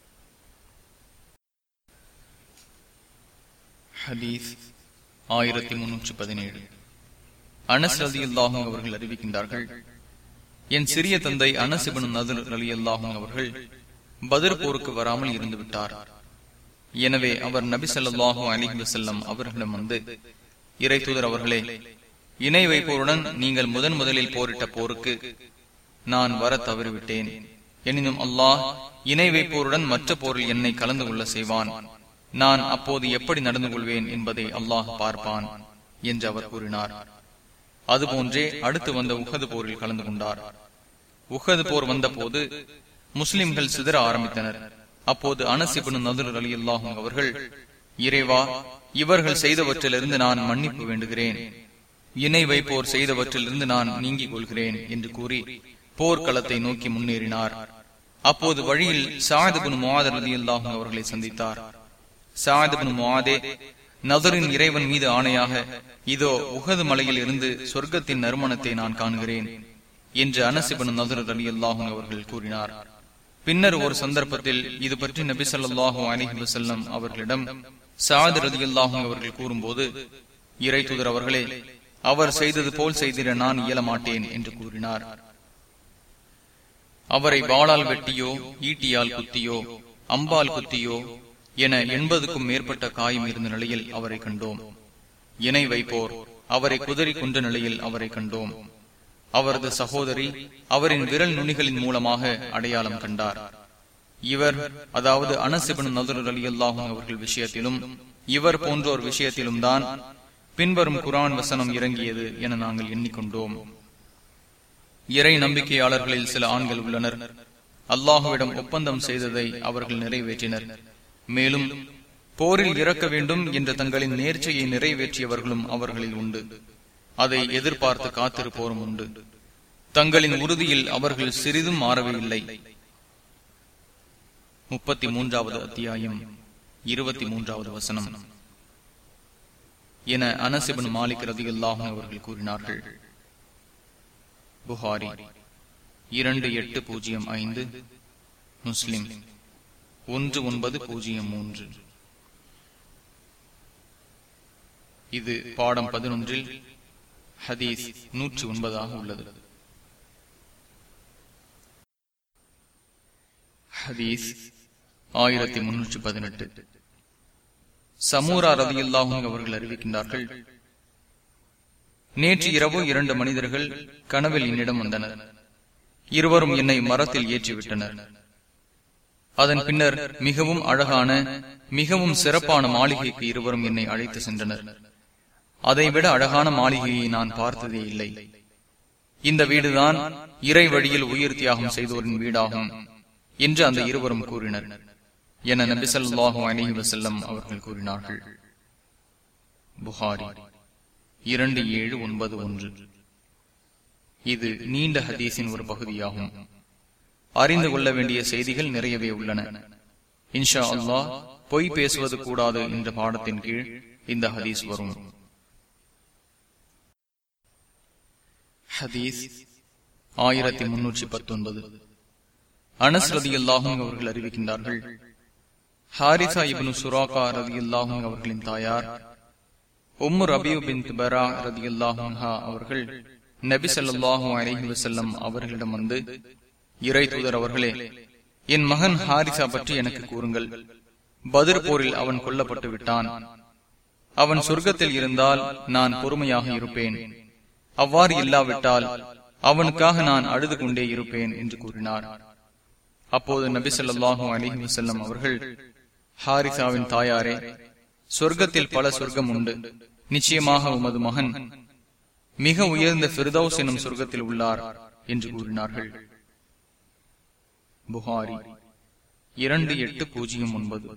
ஹதீஸ் ஆயிரத்தி முன்னூற்றி பதினேழு அனஸ் ரதி அல்லாஹும் அவர்கள் அறிவிக்கின்றார்கள் என் சிறிய தந்தை அனசிபன் நதுர் அலி அல்லாஹும் அவர்கள் பதிர் போருக்கு வராமல் இருந்து விட்டார் எனவே அவர் நபி சொல்லாஹு அலிஹி வசல்லம் அவர்களிடம் வந்து இறை தூதர் அவர்களே இணை வைப்போருடன் நீங்கள் முதன் முதலில் போரிட்ட போருக்கு நான் வர தவறிவிட்டேன் எனினும் அல்லாஹ் இணை வைப்போருடன் மற்ற போரில் என்னை கலந்து கொள்ள செய்வான் நான் அப்போது எப்படி நடந்து கொள்வேன் என்பதை அல்லாஹ் பார்ப்பான் என்று அவர் கூறினார் அதுபோன்றே அடுத்து வந்த உகது போரில் கலந்து கொண்டார் உகது போர் வந்த போது முஸ்லிம்கள் சிதற ஆரம்பித்தனர் அப்போது அனசிபனு நதுர் அலி அல்லாஹும் அவர்கள் இறைவா இவர்கள் செய்தவற்றிலிருந்து நான் மன்னிப்பு வேண்டுகிறேன் இணை வைப்போர் செய்தவற்றிலிருந்து நான் நீங்கிக் கொள்கிறேன் என்று கூறி போர்க்களத்தை நோக்கி முன்னேறினார் அப்போது வழியில் சாயதுபுன் முவாதர் அலி அல்லாஹும் அவர்களை சந்தித்தார் சாயதுபுன் முவாதே நதரின் இறைவன் மீது ஆணையாக இதோ உகது மலையில் இருந்து சொர்க்கத்தின் நறுமணத்தை நான் காணுகிறேன் என்று அனசிபன் நதர் அலி அல்லாஹும் அவர்கள் கூறினார் பின்னர் ஒரு சந்தர்ப்பத்தில் இது பற்றி நபி சொல்லாஹு அலிஹி வசல்லம் அவர்களிடம் சாது ரதி அல்லாஹும் அவர்கள் கூறும்போது இறை தூதர் அவர்களே அவர் செய்தது போல் செய்திட நான் இயல மாட்டேன் என்று கூறினார் அவரை வாளால் வெட்டியோ ஈட்டியால் குத்தியோ அம்பால் குத்தியோ என எண்பதுக்கும் மேற்பட்ட காயம் இருந்த நிலையில் அவரை கண்டோம் இணை வைப்போர் அவரை குதிரை கொன்ற நிலையில் அவரை கண்டோம் அவரது சகோதரி அவரின் விரல் நுனிகளின் மூலமாக அடையாளம் கண்டார் இவர் அதாவது அனசிபன் நதுர் அலி அல்லாஹும் அவர்கள் விஷயத்திலும் இவர் போன்றோர் விஷயத்திலும் தான் பின்வரும் குரான் வசனம் இறங்கியது என நாங்கள் எண்ணிக்கொண்டோம் இறை நம்பிக்கையாளர்களில் சில ஆண்கள் உள்ளனர் அல்லாஹுவிடம் ஒப்பந்தம் செய்ததை அவர்கள் நிறைவேற்றினர் மேலும் போரில் இறக்க வேண்டும் என்ற தங்களின் நேர்ச்சையை நிறைவேற்றியவர்களும் அவர்களில் உண்டு அதை எதிர்பார்த்து காத்திருப்போரும் உண்டு தங்களின் உறுதியில் அவர்கள் சிறிதும் மாறவே இல்லை முப்பத்தி மூன்றாவது அத்தியாயம் இருபத்தி மூன்றாவது வசனம் என அனசிபன் மாலிக் ரதியுல்லாஹும் அவர்கள் கூறினார்கள் புகாரி இரண்டு எட்டு பூஜ்ஜியம் ஐந்து முஸ்லிம் ஒன்று ஒன்பது பூஜ்ஜியம் மூன்று இது பாடம் பதினொன்றில் ஹதீஸ் நூற்றி ஒன்பதாக உள்ளது ஹதீஸ் ஆயிரத்தி முன்னூற்றி பதினெட்டு சமூரா ரதியுல்லாஹும் அவர்கள் அறிவிக்கின்றார்கள் நேற்று இரவு இரண்டு மனிதர்கள் கனவில் என்னிடம் வந்தனர் இருவரும் என்னை மரத்தில் ஏற்றிவிட்டனர் அதன் பின்னர் மிகவும் அழகான மிகவும் சிறப்பான மாளிகைக்கு இருவரும் என்னை அழைத்து சென்றனர் அதைவிட அழகான மாளிகையை நான் பார்த்ததே இல்லை இந்த வீடுதான் இறை வழியில் உயிர் தியாகம் செய்தோரின் வீடாகும் என்று அந்த இருவரும் கூறினர் என நபிசல்லாஹு அலஹி வசல்லம் அவர்கள் கூறினார்கள் புகாரி இரண்டு ஏழு ஒன்பது ஒன்று இது நீண்ட ஹதீஸின் ஒரு பகுதியாகும் அறிந்து கொள்ள வேண்டிய செய்திகள் நிறையவே உள்ளன இன்ஷா அல்லாஹ் பொய் பேசுவது கூடாது என்ற பாடத்தின் கீழ் இந்த ஹதீஸ் வரும் ஹதீஸ் ஆயிரத்தி முன்னூற்றி பத்தொன்பது அனஸ் ரதி அல்லாஹும் அவர்கள் அறிவிக்கின்றார்கள் ஹாரிசா இப்னு சுராகா ரதி அல்லாஹும் அவர்களின் தாயார் உம்மு ரபியு பின் பரா ரதி அல்லாஹா அவர்கள் நபி சொல்லாஹு அலஹி வசல்லம் அவர்களிடம் வந்து இறை தூதர் அவர்களே என் மகன் ஹாரிசா பற்றி எனக்கு கூறுங்கள் பதிர் போரில் அவன் கொல்லப்பட்டு விட்டான் அவன் சொர்க்கத்தில் இருந்தால் நான் பொறுமையாக இருப்பேன் அவ்வாறு இல்லாவிட்டால் அவனுக்காக நான் அழுது கொண்டே இருப்பேன் என்று கூறினார் அப்போது நபி சொல்லாஹு அலிஹி வசல்லம் அவர்கள் ஹாரிசாவின் தாயாரே சொர்க்கத்தில் பல சொர்க்கம் உண்டு நிச்சயமாக உமது மகன் மிக உயர்ந்த பிரிதௌஸ் எனும் சொர்க்கத்தில் உள்ளார் என்று கூறினார்கள் புகாரி இரண்டு எட்டு பூஜ்ஜியம் ஒன்பது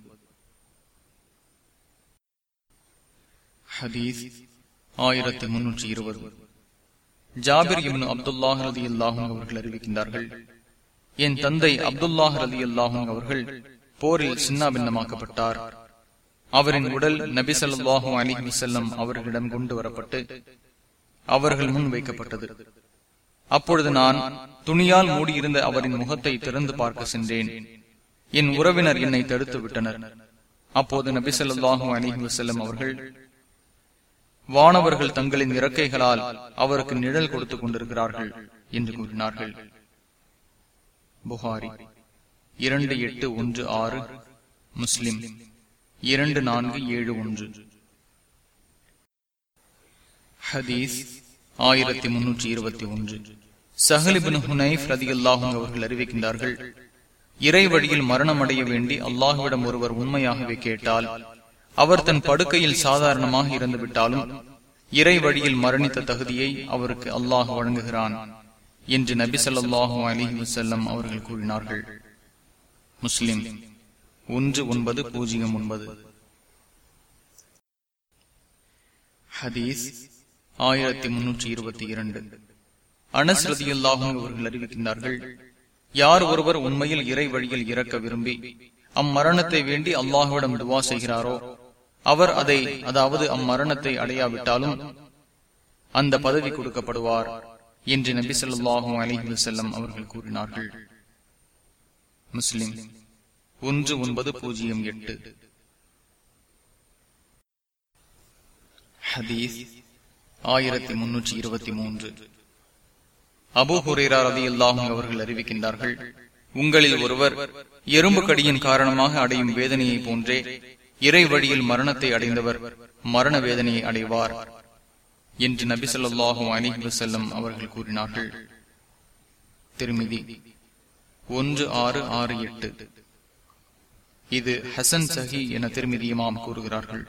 ஹதீஸ் ஆயிரத்தி முன்னூற்றி இருபது ஜாபிர் இப்னு அப்துல்லாஹ் ரதி அல்லாஹும் அவர்கள் அறிவிக்கின்றார்கள் என் தந்தை அப்துல்லாஹ் ரதி அல்லாஹும் அவர்கள் போரில் சின்னாபின்னமாக்கப்பட்டார் அவரின் உடல் நபி சொல்லாஹு அலி வசல்லம் அவர்களிடம் கொண்டு வரப்பட்டு அவர்கள் முன் வைக்கப்பட்டது அப்பொழுது நான் துணியால் மூடியிருந்த அவரின் முகத்தை திறந்து பார்க்க சென்றேன் என் உறவினர் என்னை தடுத்து விட்டனர் அப்போது நபி சொல்லாஹு அலி வசல்லம் அவர்கள் வானவர்கள் தங்களின் இறக்கைகளால் அவருக்கு நிழல் கொடுத்துக் கொண்டிருக்கிறார்கள் என்று கூறினார்கள் புகாரி இரண்டு எட்டு ஒன்று ஆறு முஸ்லிம் இரண்டு நான்கு ஏழு ஒன்று ஹதீஸ் ஆயிரத்தி முன்னூற்றி இருபத்தி ஒன்று சஹலிபின் ஹுனைப் ரதி அல்லாஹும் அவர்கள் அறிவிக்கின்றார்கள் இறை வழியில் மரணம் அடைய வேண்டி அல்லாஹுவிடம் ஒருவர் உண்மையாகவே கேட்டால் அவர் தன் படுக்கையில் சாதாரணமாக இறந்துவிட்டாலும் இறை வழியில் மரணித்த தகுதியை அவருக்கு அல்லாஹ் வழங்குகிறான் என்று நபி சொல்லாஹு அலிஹி வசல்லம் அவர்கள் கூறினார்கள் முஸ்லிம் ஒன்று ஒன்பது பூஜ்ஜியம் ஒன்பது ஹதீஸ் ஆயிரத்தி முன்னூற்றி இருபத்தி இரண்டு அனஸ் ரதியுல்லாஹும் அவர்கள் அறிவிக்கின்றார்கள் யார் ஒருவர் உண்மையில் இறை வழியில் இறக்க விரும்பி அம்மரணத்தை வேண்டி அல்லாஹுவிடம் துவா செய்கிறாரோ அவர் அதை அதாவது அம்மரணத்தை அடையாவிட்டாலும் அந்த பதவி கொடுக்கப்படுவார் என்று நபி சொல்லாஹும் அலிஹி வசல்லம் அவர்கள் கூறினார்கள் முஸ்லிம் ஒன்று ஒன்பது பூஜ்ஜியம் எட்டு ஹதீஸ் ஆயிரத்தி முன்னூற்றி இருபத்தி மூன்று அபு ஹுரேரா ரதி அல்லாஹும் அவர்கள் அறிவிக்கின்றார்கள் உங்களில் ஒருவர் எறும்பு கடியின் காரணமாக அடையும் வேதனையை போன்றே இறை வழியில் மரணத்தை அடைந்தவர் மரண வேதனையை அடைவார் என்று நபி சொல்லாஹும் அலிஹி வசல்லம் அவர்கள் கூறினார்கள் திருமிதி ஒன்று ஆறு ஆறு எட்டு இது ஹசன் சஹி என திருமிதியமாம் கூறுகிறார்கள்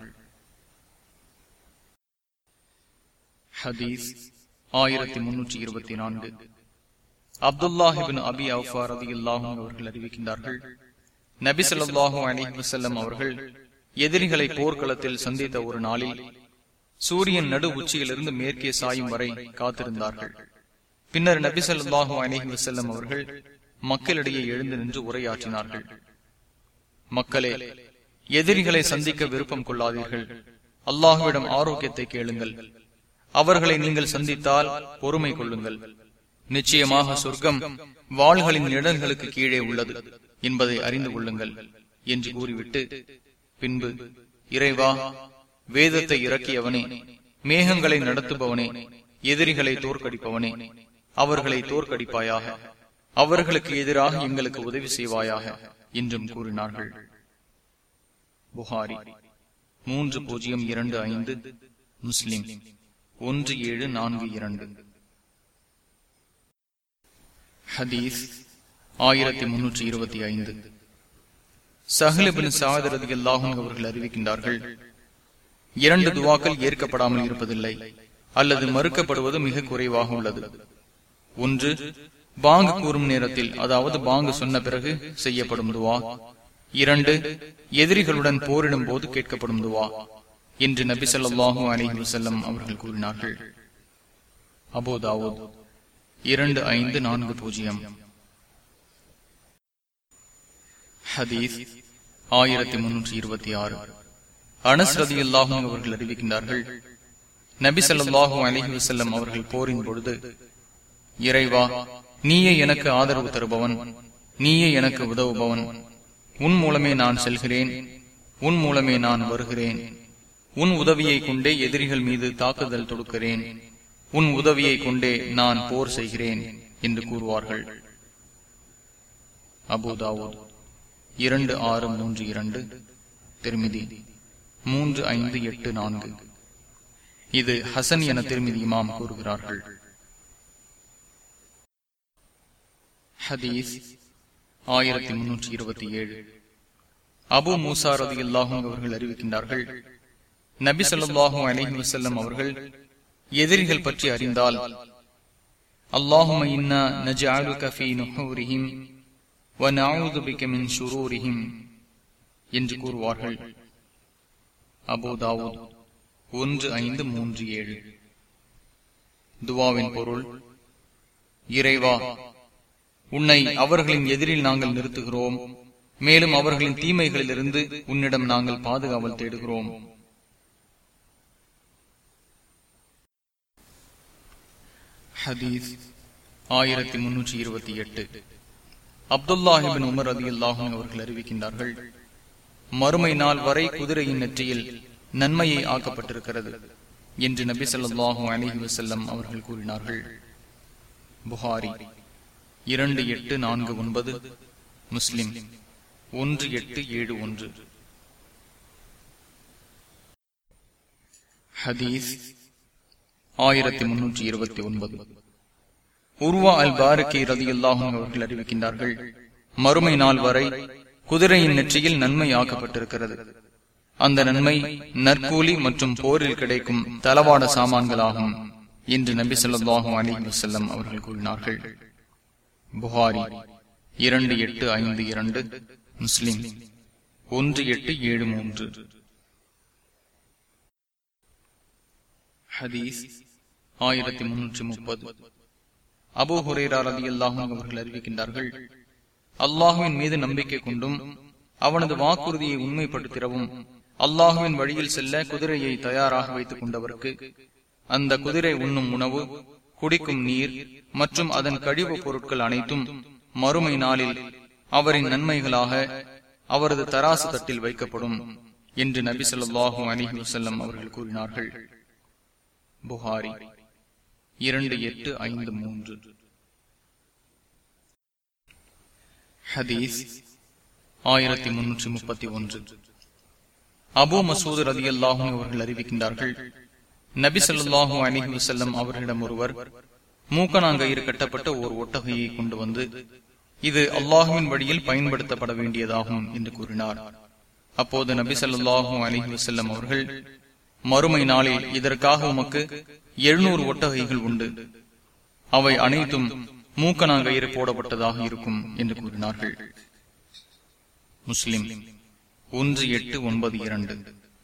ஹதீஸ் ஆயிரத்தி முன்னூற்றி இருபத்தி நான்கு அப்துல்லாஹிபின் அபி அவுஃபா ரதி அல்லாஹும் அவர்கள் அறிவிக்கின்றார்கள் நபி சொல்லாஹு அலிஹி வசல்லம் அவர்கள் எதிரிகளை போர்க்களத்தில் சந்தித்த ஒரு நாளில் சூரியன் நடு உச்சியிலிருந்து மேற்கே சாயும் வரை காத்திருந்தார்கள் பின்னர் நபி சொல்லாஹு அலிஹி வசல்லம் அவர்கள் மக்களிடையே எழுந்து நின்று உரையாற்றினார்கள் மக்களே எதிரிகளை சந்திக்க விருப்பம் கொள்ளாதீர்கள் அல்லாஹுவிடம் ஆரோக்கியத்தை கேளுங்கள் அவர்களை நீங்கள் சந்தித்தால் பொறுமை கொள்ளுங்கள் நிச்சயமாக சொர்க்கம் வாள்களின் நிழல்களுக்கு கீழே உள்ளது என்பதை அறிந்து கொள்ளுங்கள் என்று கூறிவிட்டு பின்பு இறைவா வேதத்தை இறக்கியவனே மேகங்களை நடத்துபவனே எதிரிகளை தோற்கடிப்பவனே அவர்களை தோற்கடிப்பாயாக அவர்களுக்கு எதிராக எங்களுக்கு உதவி செய்வாயாக என்றும் கூறினார்கள் புகாரி மூன்று பூஜ்ஜியம் இரண்டு ஐந்து முஸ்லிம் ஒன்று ஏழு நான்கு இரண்டு ஹதீஸ் ஆயிரத்தி முன்னூற்றி இருபத்தி ஐந்து சஹலிபின் சாதரதி அல்லாஹும் அவர்கள் அறிவிக்கின்றார்கள் இரண்டு துவாக்கள் ஏற்கப்படாமல் இருப்பதில்லை அல்லது மறுக்கப்படுவது மிக குறைவாக உள்ளது ஒன்று பாங்கு கூறும் நேரத்தில் அதாவது பாங்கு சொன்ன பிறகு செய்யப்படும் துவா இரண்டு எதிரிகளுடன் போரிடும் போது கேட்கப்படும் துவா என்று நபி சொல்லாஹு அலிஹி வசல்லம் அவர்கள் கூறினார்கள் அபோதாவோ இரண்டு ஐந்து நான்கு பூஜ்ஜியம் ஹதீஸ் ஆயிரத்தி முன்னூற்றி இருபத்தி ஆறு அனஸ்ரதி அல்லாஹும் அவர்கள் அறிவிக்கின்றார்கள் நபி சொல்லாஹு அலிஹி வசல்லம் அவர்கள் போரின் பொழுது இறைவா நீயே எனக்கு ஆதரவு தருபவன் நீயே எனக்கு உதவுபவன் உன் மூலமே நான் செல்கிறேன் உன் மூலமே நான் வருகிறேன் உன் உதவியை கொண்டே எதிரிகள் மீது தாக்குதல் தொடுக்கிறேன் உன் உதவியை கொண்டே நான் போர் செய்கிறேன் என்று கூறுவார்கள் அபுதாவூத் இரண்டு ஆறு மூன்று இரண்டு திருமிதி மூன்று ஐந்து எட்டு நான்கு இது ஹசன் என திருமிதி இமாம் கூறுகிறார்கள் ஹதீஸ் ஆயிரத்தி முன்னூற்றி இருபத்தி ஏழு அபு மூசா ரதி அல்லாஹும் அவர்கள் அறிவிக்கின்றார்கள் நபி சொல்லாஹும் அலஹி வசல்லம் அவர்கள் எதிரிகள் பற்றி அறிந்தால் அல்லாஹும இன்னா நஜஅலுக ஃபீ நுஹூரிஹிம் வ நஊது பிக மின் ஷுரூரிஹிம் என்று கூறுவார்கள் அபூ தாவூத் ஒன்று ஐந்து மூன்று ஏழு துவாவின் பொருள் இறைவா உன்னை அவர்களின் எதிரில் நாங்கள் நிறுத்துகிறோம் மேலும் அவர்களின் தீமைகளிலிருந்து உன்னிடம் நாங்கள் பாதுகாவல் தேடுகிறோம் ஹதீஸ் ஆயிரத்தி முன்னூற்றி இருபத்தி எட்டு அப்துல்லாஹிபின் உமர் அதி அல்லாஹும் அவர்கள் அறிவிக்கின்றார்கள் மறுமை நாள் வரை குதிரையின் நெற்றியில் நன்மையை ஆக்கப்பட்டிருக்கிறது என்று நபி சொல்லாஹு அலிஹி வசல்லம் அவர்கள் கூறினார்கள் புகாரி இரண்டு எட்டு நான்கு ஒன்பது முஸ்லிம் ஒன்று எட்டு ஏழு ஒன்று ஹதீஸ் ஆயிரத்தி முன்னூற்றி இருபத்தி ஒன்பது உருவா அல் பாரக்கி ரதி அல்லாஹும் அவர்கள் அறிவிக்கின்றார்கள் மறுமை நாள் வரை குதிரையின் நெற்றியில் நன்மை ஆக்கப்பட்டிருக்கிறது அந்த நன்மை நற்கூலி மற்றும் போரில் கிடைக்கும் தளவாட சாமான்களாகும் என்று நபி சொல்லாஹும் அலி வசல்லம் அவர்கள் கூறினார்கள் புகாரி இரண்டு எட்டு ஐந்து இரண்டு முஸ்லிம் ஒன்று எட்டு ஏழு மூன்று ஹதீஸ் ஆயிரத்தி முன்னூற்றி முப்பது அபு ஹுரேரா ரதி அல்லாஹும் அவர்கள் அறிவிக்கின்றார்கள் அல்லாஹுவின் மீது நம்பிக்கை கொண்டும் அவனது வாக்குறுதியை உண்மைப்படுத்திடவும் அல்லாஹுவின் வழியில் செல்ல குதிரையை தயாராக வைத்துக் கொண்டவருக்கு அந்த குதிரை உண்ணும் உணவு குடிக்கும் நீர் மற்றும் அதன் கழிவுப் பொருட்கள் அனைத்தும் மறுமை நாளில் அவரின் நன்மைகளாக அவரது தராசு தட்டில் வைக்கப்படும் என்று நபி சொல்லாஹு அலிஹி வசல்லம் அவர்கள் கூறினார்கள் புகாரி இரண்டு எட்டு ஐந்து மூன்று ஹதீஸ் ஆயிரத்தி முன்னூற்றி முப்பத்தி ஒன்று அபு மசூத் ரதி அல்லாஹும் அவர்கள் அறிவிக்கின்றார்கள் நபி சொல்லாஹு அலிஹி வசல்லம் அவர்களிடம் ஒருவர் மூக்கனாங்கயிறு கட்டப்பட்ட ஓர் ஒட்டகையை கொண்டு வந்து இது அல்லாஹுவின் வழியில் பயன்படுத்தப்பட வேண்டியதாகும் என்று கூறினார் அப்போது நபி சொல்லாஹு அலிஹி வசல்லம் அவர்கள் மறுமை நாளில் இதற்காக உமக்கு எழுநூறு ஒட்டகைகள் உண்டு அவை அனைத்தும் மூக்கனாங்கயிறு போடப்பட்டதாக இருக்கும் என்று கூறினார்கள் முஸ்லிம் ஒன்று எட்டு ஒன்பது இரண்டு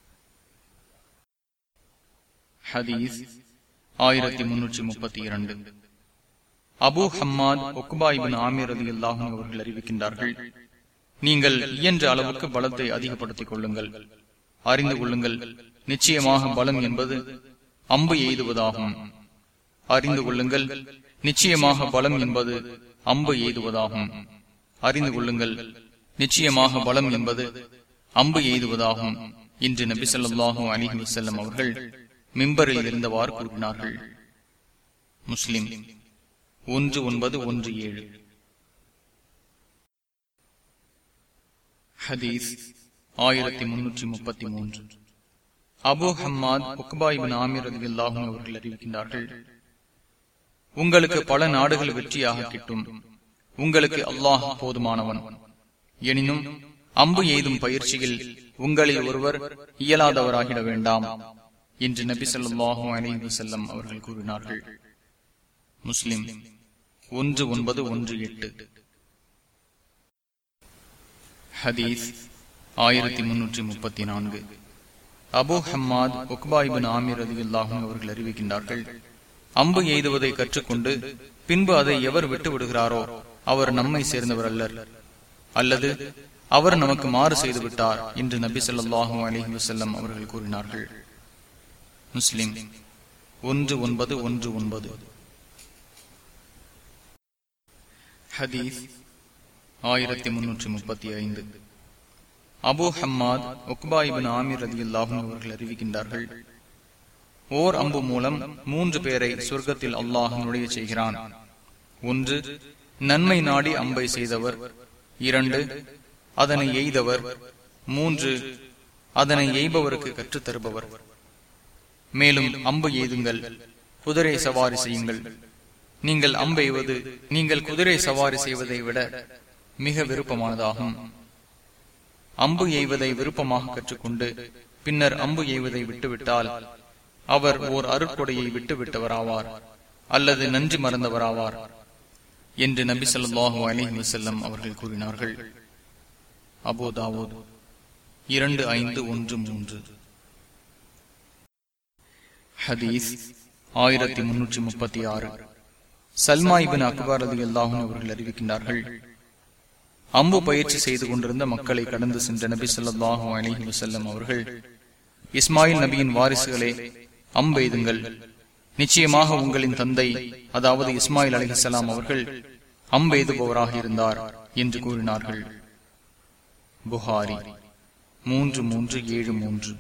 ஹதீஸ் ஆயிரத்தி முன்னூற்றி முப்பத்தி இரண்டு அபு ஹம்மாத் ஒக்குபாயிபின் ஆமீர் அலி அல்லாஹும் அவர்கள் அறிவிக்கின்றார்கள் நீங்கள் இயன்ற அளவுக்கு பலத்தை அதிகப்படுத்திக் கொள்ளுங்கள் அறிந்து கொள்ளுங்கள் நிச்சயமாக பலம் என்பது அம்பு எய்துவதாகும் அறிந்து கொள்ளுங்கள் நிச்சயமாக பலம் என்பது அம்பு எய்துவதாகும் அறிந்து கொள்ளுங்கள் நிச்சயமாக பலம் என்பது அம்பு எய்துவதாகும் இன்று நபி சொல்லாஹு அலிஹி வசல்லம் அவர்கள் மிம்பரில் இருந்தவாறு கூறினார்கள் முஸ்லிம் ஒன்று ஒன்பது ஒன்று ஏழு ஹதீஸ் ஆயிரத்தி முன்னூற்றி முப்பத்தி மூன்று அபு ஹம்மாத் புக்பாயிபின் ஆமீர் அல்லாஹும் அவர்கள் அறிவிக்கின்றார்கள் உங்களுக்கு பல நாடுகள் வெற்றியாக கிட்டும் உங்களுக்கு அல்லாஹ் போதுமானவன் எனினும் அம்பு எய்தும் பயிற்சியில் உங்களில் ஒருவர் இயலாதவராகிட வேண்டாம் என்று நபி சொல்லாஹு அலைஹி செல்லம் அவர்கள் கூறினார்கள் முஸ்லிம் ஒன்று ஒன்பது ஒன்று எட்டு ஹதீஸ் ஆயிரத்தி முன்னூற்றி முப்பத்தி நான்கு அபு ஹம்மாத் உக்பாயிபின் ஆமீர் அலி அல்லாஹும் அவர்கள் அறிவிக்கின்றார்கள் அம்பு எய்துவதை கற்றுக்கொண்டு பின்பு அதை எவர் விட்டு விடுகிறாரோ அவர் நம்மை சேர்ந்தவர் அல்லர் அல்லது அவர் நமக்கு மாறு செய்து விட்டார் என்று நபி சொல்லாஹு அலிஹி வசல்லம் அவர்கள் கூறினார்கள் முஸ்லிம் ஒன்று ஒன்பது ஒன்று ஒன்பது ஹதீஸ் ஆயிரத்தி முன்னூற்றி முப்பத்தி ஐந்து அபு ஹம்மாத் உக்பாயிபின் ஆமீர் அலி அல்லாஹும் அவர்கள் அறிவிக்கின்றார்கள் ஓர் அம்பு மூலம் மூன்று பேரை சொர்க்கத்தில் அல்லாஹ் நுழைய செய்கிறான் ஒன்று நன்மை நாடி அம்பை செய்தவர் இரண்டு அதனை எய்தவர் மூன்று அதனை எய்பவருக்கு கற்றுத் தருபவர் மேலும் அம்பு எய்துங்கள் குதிரை சவாரி செய்யுங்கள் நீங்கள் அம்பெய்வது நீங்கள் குதிரை சவாரி செய்வதை விட மிக விருப்பமானதாகும் அம்பு எய்வதை விருப்பமாக கற்றுக்கொண்டு பின்னர் அம்பு எய்வதை விட்டுவிட்டால் அவர் ஓர் அருட்கொடையை விட்டுவிட்டவராவார் அல்லது நன்றி மறந்தவராவார் என்று நபி சொல்லாஹு அலிஹி வசல்லம் அவர்கள் கூறினார்கள் அபோதாவோத் இரண்டு ஐந்து ஒன்று மூன்று ஹதீஸ் ஆயிரத்தி முன்னூற்றி முப்பத்தி ஆறு சல்மாயிபின் அக்பார் அலி அல்லாஹும் அவர்கள் அறிவிக்கின்றார்கள் அம்பு பயிற்சி செய்து கொண்டிருந்த மக்களை கடந்து சென்ற நபி சொல்லாஹு அலிஹி வசல்லம் அவர்கள் இஸ்மாயில் நபியின் வாரிசுகளே அம்பெய்துங்கள் நிச்சயமாக உங்களின் தந்தை அதாவது இஸ்மாயில் அலிஹலாம் அவர்கள் அம்பெய்துபவராக இருந்தார் என்று கூறினார்கள் புகாரி மூன்று மூன்று ஏழு மூன்று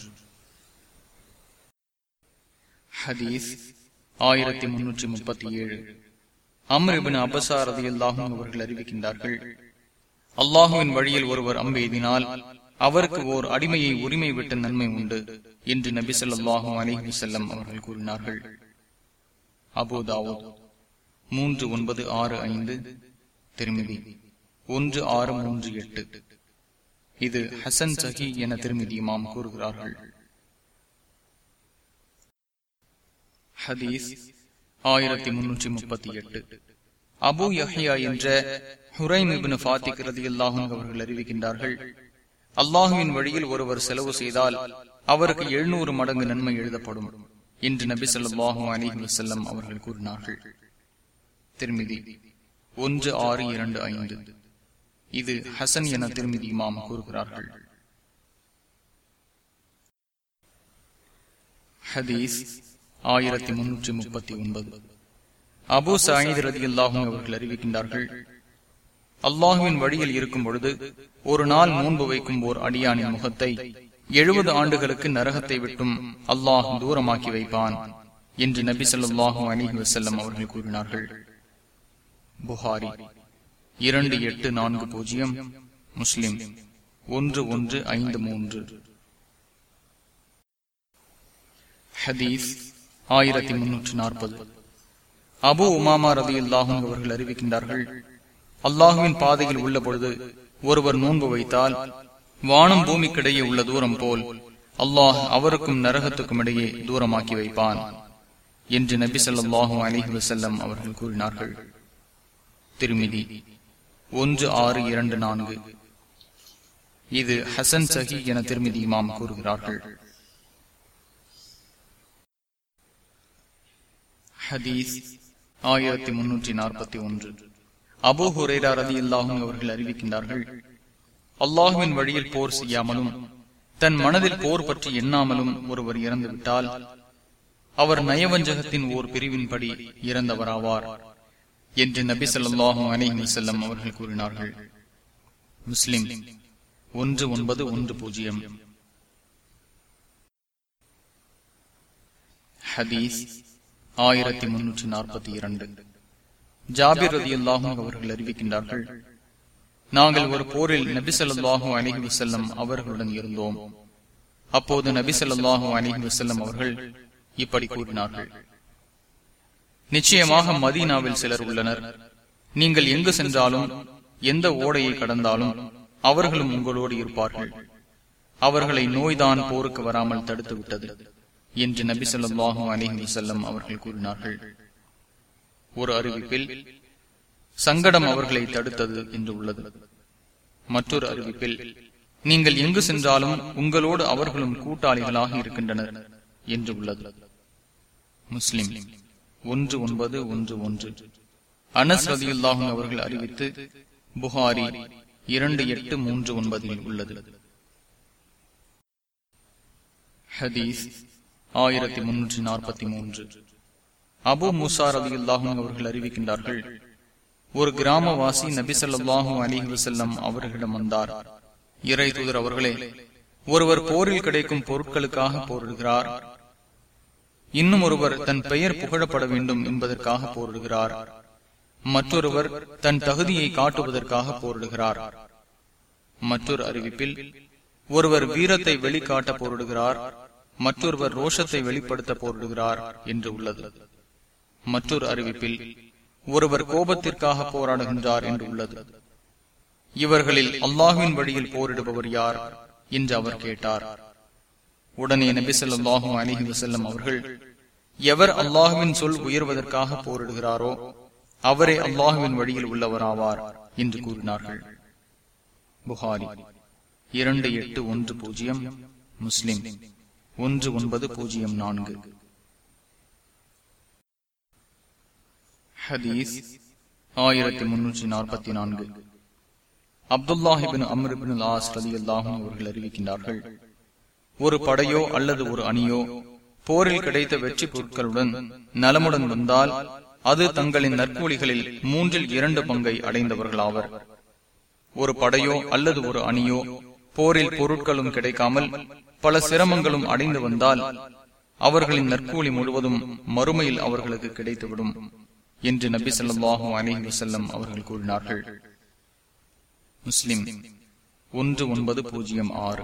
ஹதீஸ் ஆயிரத்தி முன்னூற்றி முப்பத்தி ஏழு அம்ரிபின் அபசாரதி அல்லாஹும் அவர்கள் அறிவிக்கின்றார்கள் அல்லாஹுவின் வழியில் ஒருவர் அம்பெய்தினால் அவருக்கு ஓர் அடிமையை உரிமை விட்ட நன்மை உண்டு என்று நபி சொல்லாஹும் அலிஹி செல்லம் அவர்கள் கூறினார்கள் அபுதாவோ மூன்று ஒன்பது ஆறு ஐந்து திருமிதி ஒன்று ஆறு மூன்று எட்டு இது ஹசன் சஹி என திருமிதி இமாம் கூறுகிறார்கள் ஹதீஸ் ஆயிரத்தி முன்னூற்றி முப்பத்தி எட்டு அபு யஹ்யா என்ற ஹுரைம் இபின் ஃபாத்திக் ரதி அல்லாஹும் அவர்கள் அறிவிக்கின்றார்கள் அல்லாஹுவின் வழியில் ஒருவர் செலவு செய்தால் அவருக்கு எழுநூறு மடங்கு நன்மை எழுதப்படும் என்று நபி சொல்லாஹு அலிஹி வசல்லம் அவர்கள் கூறினார்கள் திருமிதி ஒன்று ஆறு இரண்டு ஐந்து இது ஹசன் என திருமிதி இமாம் கூறுகிறார்கள் ஹதீஸ் ஆயிரத்தி முன்னூற்றி முப்பத்தி ஒன்பது அபு சாயித் ரதி அல்லாஹும் அவர்கள் அறிவிக்கின்றார்கள் அல்லாஹுவின் வழியில் இருக்கும் பொழுது ஒரு நாள் நோன்பு வைக்கும் ஓர் அடியானின் முகத்தை எழுபது ஆண்டுகளுக்கு நரகத்தை விட்டும் அல்லாஹ் தூரமாக்கி வைப்பான் என்று நபி சொல்லாஹு அலிஹி வசல்லம் அவர்கள் கூறினார்கள் புகாரி இரண்டு எட்டு நான்கு பூஜ்ஜியம் முஸ்லிம் ஒன்று ஒன்று ஐந்து மூன்று ஹதீஸ் ஆயிரத்தி முன்னூற்றி நாற்பது அபு உமாமா ரதி அல்லாஹும் அவர்கள் அறிவிக்கின்றார்கள் அல்லாஹுவின் பாதையில் உள்ள பொழுது ஒருவர் நோன்பு வைத்தால் வானம் பூமிக்கிடையே உள்ள தூரம் போல் அல்லாஹ் அவருக்கும் நரகத்துக்கும் இடையே தூரமாக்கி வைப்பான் என்று நபி சொல்லாஹு அலிஹி வசல்லம் அவர்கள் கூறினார்கள் திருமிதி ஒன்று ஆறு இரண்டு நான்கு இது ஹசன் சஹி என திருமிதி இமாம் கூறுகிறார்கள் ஹதீஸ் ஆயிரத்தி முன்னூற்றி நாற்பத்தி ஒன்று அபு ஹுரேரா ரதி அல்லாஹும் அவர்கள் அறிவிக்கின்றார்கள் அல்லாஹுவின் வழியில் போர் செய்யாமலும் தன் மனதில் போர் பற்றி எண்ணாமலும் ஒருவர் இறந்துவிட்டால் அவர் நயவஞ்சகத்தின் ஓர் பிரிவின்படி இறந்தவராவார் என்று நபி சொல்லாஹும் அலிஹி செல்லம் அவர்கள் கூறினார்கள் முஸ்லிம் ஒன்று ஒன்பது ஒன்று பூஜ்ஜியம் ஹதீஸ் ஆயிரத்தி முன்னூற்றி நாற்பத்தி இரண்டு ஜாபிர் ரதி அல்லாஹும் அவர்கள் அறிவிக்கின்றார்கள் நாங்கள் ஒரு போரில் நபி சொல்லாஹும் அலிஹி வசல்லம் அவர்களுடன் இருந்தோம் அப்போது நபி சொல்லாஹும் அலிஹி வசல்லம் அவர்கள் இப்படி கூறினார்கள் நிச்சயமாக மதீனாவில் சிலர் உள்ளனர் நீங்கள் எங்கு சென்றாலும் எந்த ஓடையை கடந்தாலும் அவர்களும் உங்களோடு இருப்பார்கள் அவர்களை நோய்தான் போருக்கு வராமல் தடுத்து விட்டது என்று நபி சொல்லாஹு அலிஹி வசல்லம் அவர்கள் கூறினார்கள் ஒரு அறிவிப்பில் சங்கடம் அவர்களை தடுத்தது என்று உள்ளது மற்றொரு அறிவிப்பில் நீங்கள் எங்கு சென்றாலும் உங்களோடு அவர்களும் கூட்டாளிகளாக இருக்கின்றனர் என்று உள்ளது முஸ்லிம் ஒன்று ஒன்பது ஒன்று ஒன்று அனஸ் ரதியுல்லாஹும் அவர்கள் அறிவித்து புகாரி இரண்டு எட்டு மூன்று ஒன்பதில் உள்ளது ஹதீஸ் ஆயிரத்தி முன்னூற்றி நாற்பத்தி மூன்று அபு முசா ரதியுல்லாஹும் அவர்கள் அறிவிக்கின்றார்கள் ஒரு கிராமவாசி நபி சொல்லாஹு அலி வசல்லம் அவர்களிடம் வந்தார் இறை தூதர் அவர்களே ஒருவர் போரில் கிடைக்கும் பொருட்களுக்காக போரிடுகிறார் இன்னும் ஒருவர் தன் பெயர் புகழப்பட வேண்டும் என்பதற்காக போரிடுகிறார் மற்றொருவர் தன் தகுதியை காட்டுவதற்காக போரிடுகிறார் மற்றொரு அறிவிப்பில் ஒருவர் வீரத்தை வெளிக்காட்ட போரிடுகிறார் மற்றொருவர் ரோஷத்தை வெளிப்படுத்த போரிடுகிறார் என்று உள்ளது மற்றொரு அறிவிப்பில் ஒருவர் கோபத்திற்காக போராடுகின்றார் என்று உள்ளது இவர்களில் அல்லாஹுவின் வழியில் போரிடுபவர் யார் என்று அவர் கேட்டார் உடனே நபி சொல்லாஹும் அலிஹி வசல்லம் அவர்கள் எவர் அல்லாஹுவின் சொல் உயர்வதற்காக போரிடுகிறாரோ அவரே அல்லாஹுவின் வழியில் உள்ளவராவார் என்று கூறினார்கள் புகாரி இரண்டு எட்டு ஒன்று பூஜ்ஜியம் முஸ்லிம் ஒன்று ஒன்பது பூஜ்ஜியம் நான்கு ஹதீஸ் ஆயிரத்தி முன்னூற்றி நாற்பத்தி நான்கு அப்துல்லாஹிபின் அம்ருபின் ஆஸ் ரதி அல்லாஹும் அவர்கள் அறிவிக்கின்றார்கள் ஒரு படையோ அல்லது ஒரு அணியோ போரில் கிடைத்த வெற்றி பொருட்களுடன் நலமுடன் வந்தால் அது தங்களின் நற்கூலிகளில் மூன்றில் இரண்டு பங்கை அடைந்தவர்களாவர் ஒரு படையோ அல்லது ஒரு அணியோ போரில் பொருட்களும் கிடைக்காமல் பல சிரமங்களும் அடைந்து வந்தால் அவர்களின் நற்கூலி முழுவதும் மறுமையில் அவர்களுக்கு கிடைத்துவிடும் என்று நபி சொல்லாஹு அலிஹி வசல்லம் அவர்கள் கூறினார்கள் முஸ்லிம் ஒன்று ஒன்பது பூஜ்ஜியம் ஆறு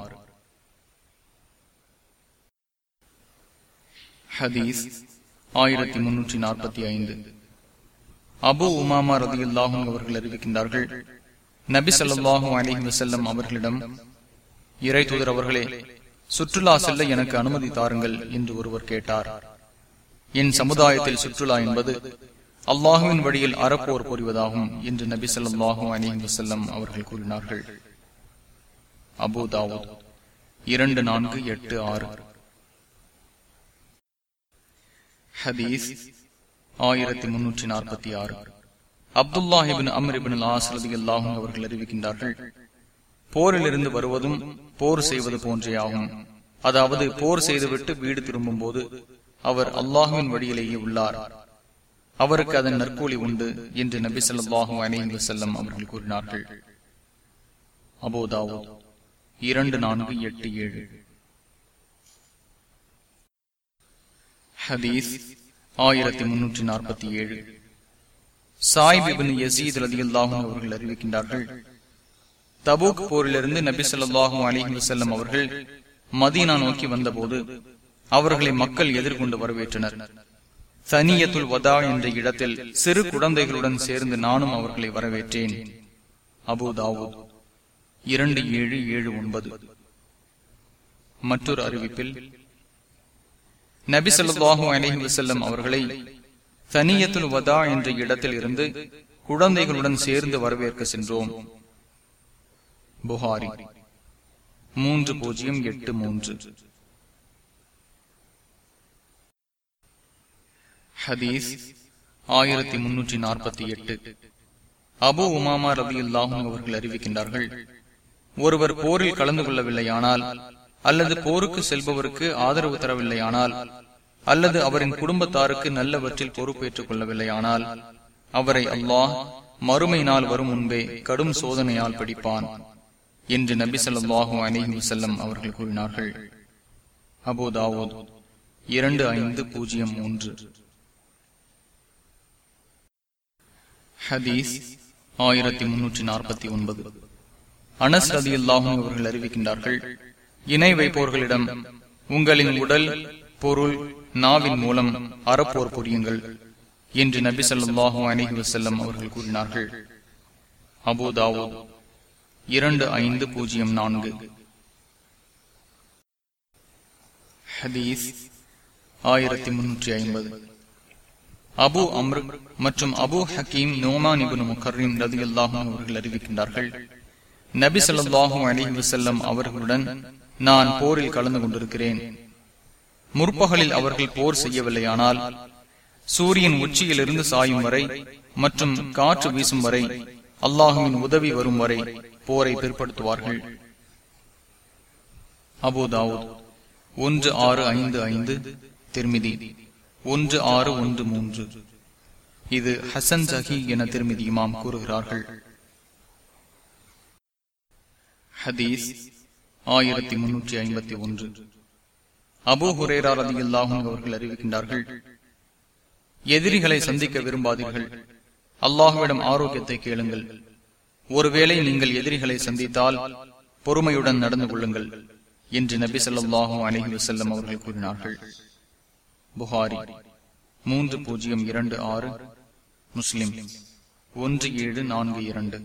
ஹதீஸ் ஆயிரத்தி முன்னூற்றி நாற்பத்தி ஐந்து அபு உமாமா ரதியுல்லாஹும் அவர்கள் அறிவிக்கின்றார்கள் நபி சொல்லாஹு அலிஹி வசல்லம் அவர்களிடம் இறை தூதர் அவர்களே சுற்றுலா செல்ல எனக்கு அனுமதி தாருங்கள் என்று ஒருவர் கேட்டார் என் சமுதாயத்தில் சுற்றுலா என்பது அல்லாஹுவின் வழியில் அறப்போர் புரிவதாகும் என்று நபி சொல்லாஹு அலிஹி வசல்லம் அவர்கள் கூறினார்கள் அபுதாவூத் இரண்டு நான்கு எட்டு ஆறு ஹதீஸ் ஆயிரத்தி முன்னூற்றி நாற்பத்தி ஆறு அப்துல்லாஹிபின் அம்ரிபின் ஆசரதி அல்லாஹும் அவர்கள் அறிவிக்கின்றார்கள் போரிலிருந்து வருவதும் போர் செய்வது போன்றே ஆகும் அதாவது போர் செய்துவிட்டு வீடு திரும்பும் போது அவர் அல்லாஹுவின் வழியிலேயே உள்ளார் அவருக்கு அதன் நற்கூலி உண்டு என்று நபி சொல்லாஹு அலிஹி வசல்லம் அவர்கள் கூறினார்கள் அபோதாவோ இரண்டு நான்கு எட்டு ஏழு ஹதீஸ் ஆயிரத்தி முன்னூற்றி நாற்பத்தி ஏழு சாய்பிபின் யசீத் ரதி அல்லாஹும் அவர்கள் அறிவிக்கின்றார்கள் தபூக் போரிலிருந்து நபி சொல்லாஹு அலிஹி வசல்லம் அவர்கள் மதீனா நோக்கி வந்தபோது அவர்களை மக்கள் எதிர்கொண்டு வரவேற்றனர் சனியத்துல் வதா என்ற இடத்தில் சிறு குழந்தைகளுடன் சேர்ந்து நானும் அவர்களை வரவேற்றேன் அபு தாவூத் இரண்டு ஏழு ஏழு ஒன்பது மற்றொரு அறிவிப்பில் நபி சொல்லாஹு அலிஹி வசல்லம் அவர்களை சனியத்துல் வதா என்ற இடத்தில் இருந்து குழந்தைகளுடன் சேர்ந்து வரவேற்க சென்றோம் புகாரி மூன்று பூஜ்ஜியம் எட்டு மூன்று ஹதீஸ் ஆயிரத்தி முன்னூற்றி நாற்பத்தி எட்டு அபு உமாமா ரவி அல்லாஹும் அவர்கள் அறிவிக்கின்றார்கள் ஒருவர் போரில் கலந்து கொள்ளவில்லையானால் அல்லது போருக்கு செல்பவருக்கு ஆதரவு தரவில்லையானால் அல்லது அவரின் குடும்பத்தாருக்கு நல்லவற்றில் பொறுப்பேற்றுக் கொள்ளவில்லையானால் அவரை அல்லாஹ் மறுமை நாள் வரும் முன்பே கடும் சோதனையால் பிடிப்பான் என்று நபி ஸல்லல்லாஹு அலைஹி வஸல்லம் அவர்கள் கூறினார்கள் அபு தாவூத் இரண்டு ஐந்து பூஜ்ஜியம் மூன்று ஹதீஸ் ஆயிரத்தி முன்னூற்றி நாற்பத்தி ஒன்பது அனஸ் ரதி அல்லாஹும் அவர்கள் அறிவிக்கின்றார்கள் இணை வைப்போர்களிடம் உங்களின் உடல் பொருள் நாவின் மூலம் அறப்போர் புரியுங்கள் என்று நபி ஸல்லல்லாஹு அலைஹி வஸல்லம் அவர்கள் கூறினார்கள் அபு தாவூத் இரண்டு ஐந்து பூஜ்ஜியம் நான்கு ஹதீஸ் ஆயிரத்தி முன்னூற்றி ஐம்பது அபு அம்ரு மற்றும் அபு ஹக்கீம் நோமான் இபுன் முகர்ரின் ரதி அல்லாஹும் அவர்கள் அறிவிக்கின்றார்கள் நபி ஸல்லல்லாஹு அலைஹி வஸல்லம் அவர்களுடன் நான் போரில் கலந்து கொண்டிருக்கிறேன் முற்பகலில் அவர்கள் போர் செய்யவில்லையானால் சூரியன் உச்சியிலிருந்து சாயும் வரை மற்றும் காற்று வீசும் வரை அல்லாஹுவின் உதவி வரும் வரை போரை பிற்படுத்துவார்கள் அபுதாவுத் ஒன்று ஆறு ஐந்து ஐந்து திருமிதி ஒன்று ஆறு ஒன்று மூன்று இது ஹசன் ஜஹி என திருமிதி இமாம் கூறுகிறார்கள் ஹதீஸ் ஆயிரத்தி முன்னூற்றி ஐம்பத்தி ஒன்று அபு ஹுரேரா ரதி அல்லாஹும் அவர்கள் அறிவிக்கின்றார்கள் எதிரிகளை சந்திக்க விரும்பாதீர்கள் அல்லாஹுவிடம் ஆரோக்கியத்தை கேளுங்கள் ஒருவேளை நீங்கள் எதிரிகளை சந்தித்தால் பொறுமையுடன் நடந்து கொள்ளுங்கள் என்று நபி சொல்லாஹு அலஹி வசல்லம் அவர்கள் கூறினார்கள் புகாரி மூன்று பூஜ்ஜியம் இரண்டு ஆறு முஸ்லிம் ஒன்று ஏழு நான்கு இரண்டு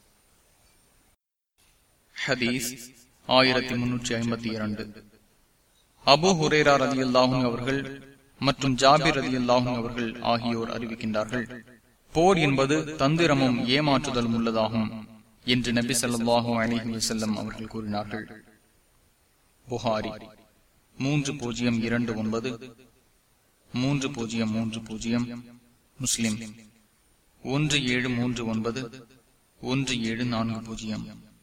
ஹதீஸ் ஆயிரத்தி முன்னூற்றி ஐம்பத்தி இரண்டு அபு ஹுரேரா ரதி அல்லாஹும் அவர்கள் மற்றும் ஜாபிர் ரதி அல்லாஹும் அவர்கள் ஆகியோர் அறிவிக்கின்றார்கள் போர் என்பது தந்திரமும் ஏமாற்றுதலும் உள்ளதாகும் என்று நபி சொல்லாஹு அலிஹி வசல்லம் அவர்கள் கூறினார்கள் புகாரி மூன்று பூஜ்ஜியம் இரண்டு ஒன்பது மூன்று பூஜ்ஜியம் மூன்று பூஜ்ஜியம் முஸ்லிம் ஒன்று ஏழு மூன்று ஒன்பது ஒன்று ஏழு நான்கு பூஜ்ஜியம்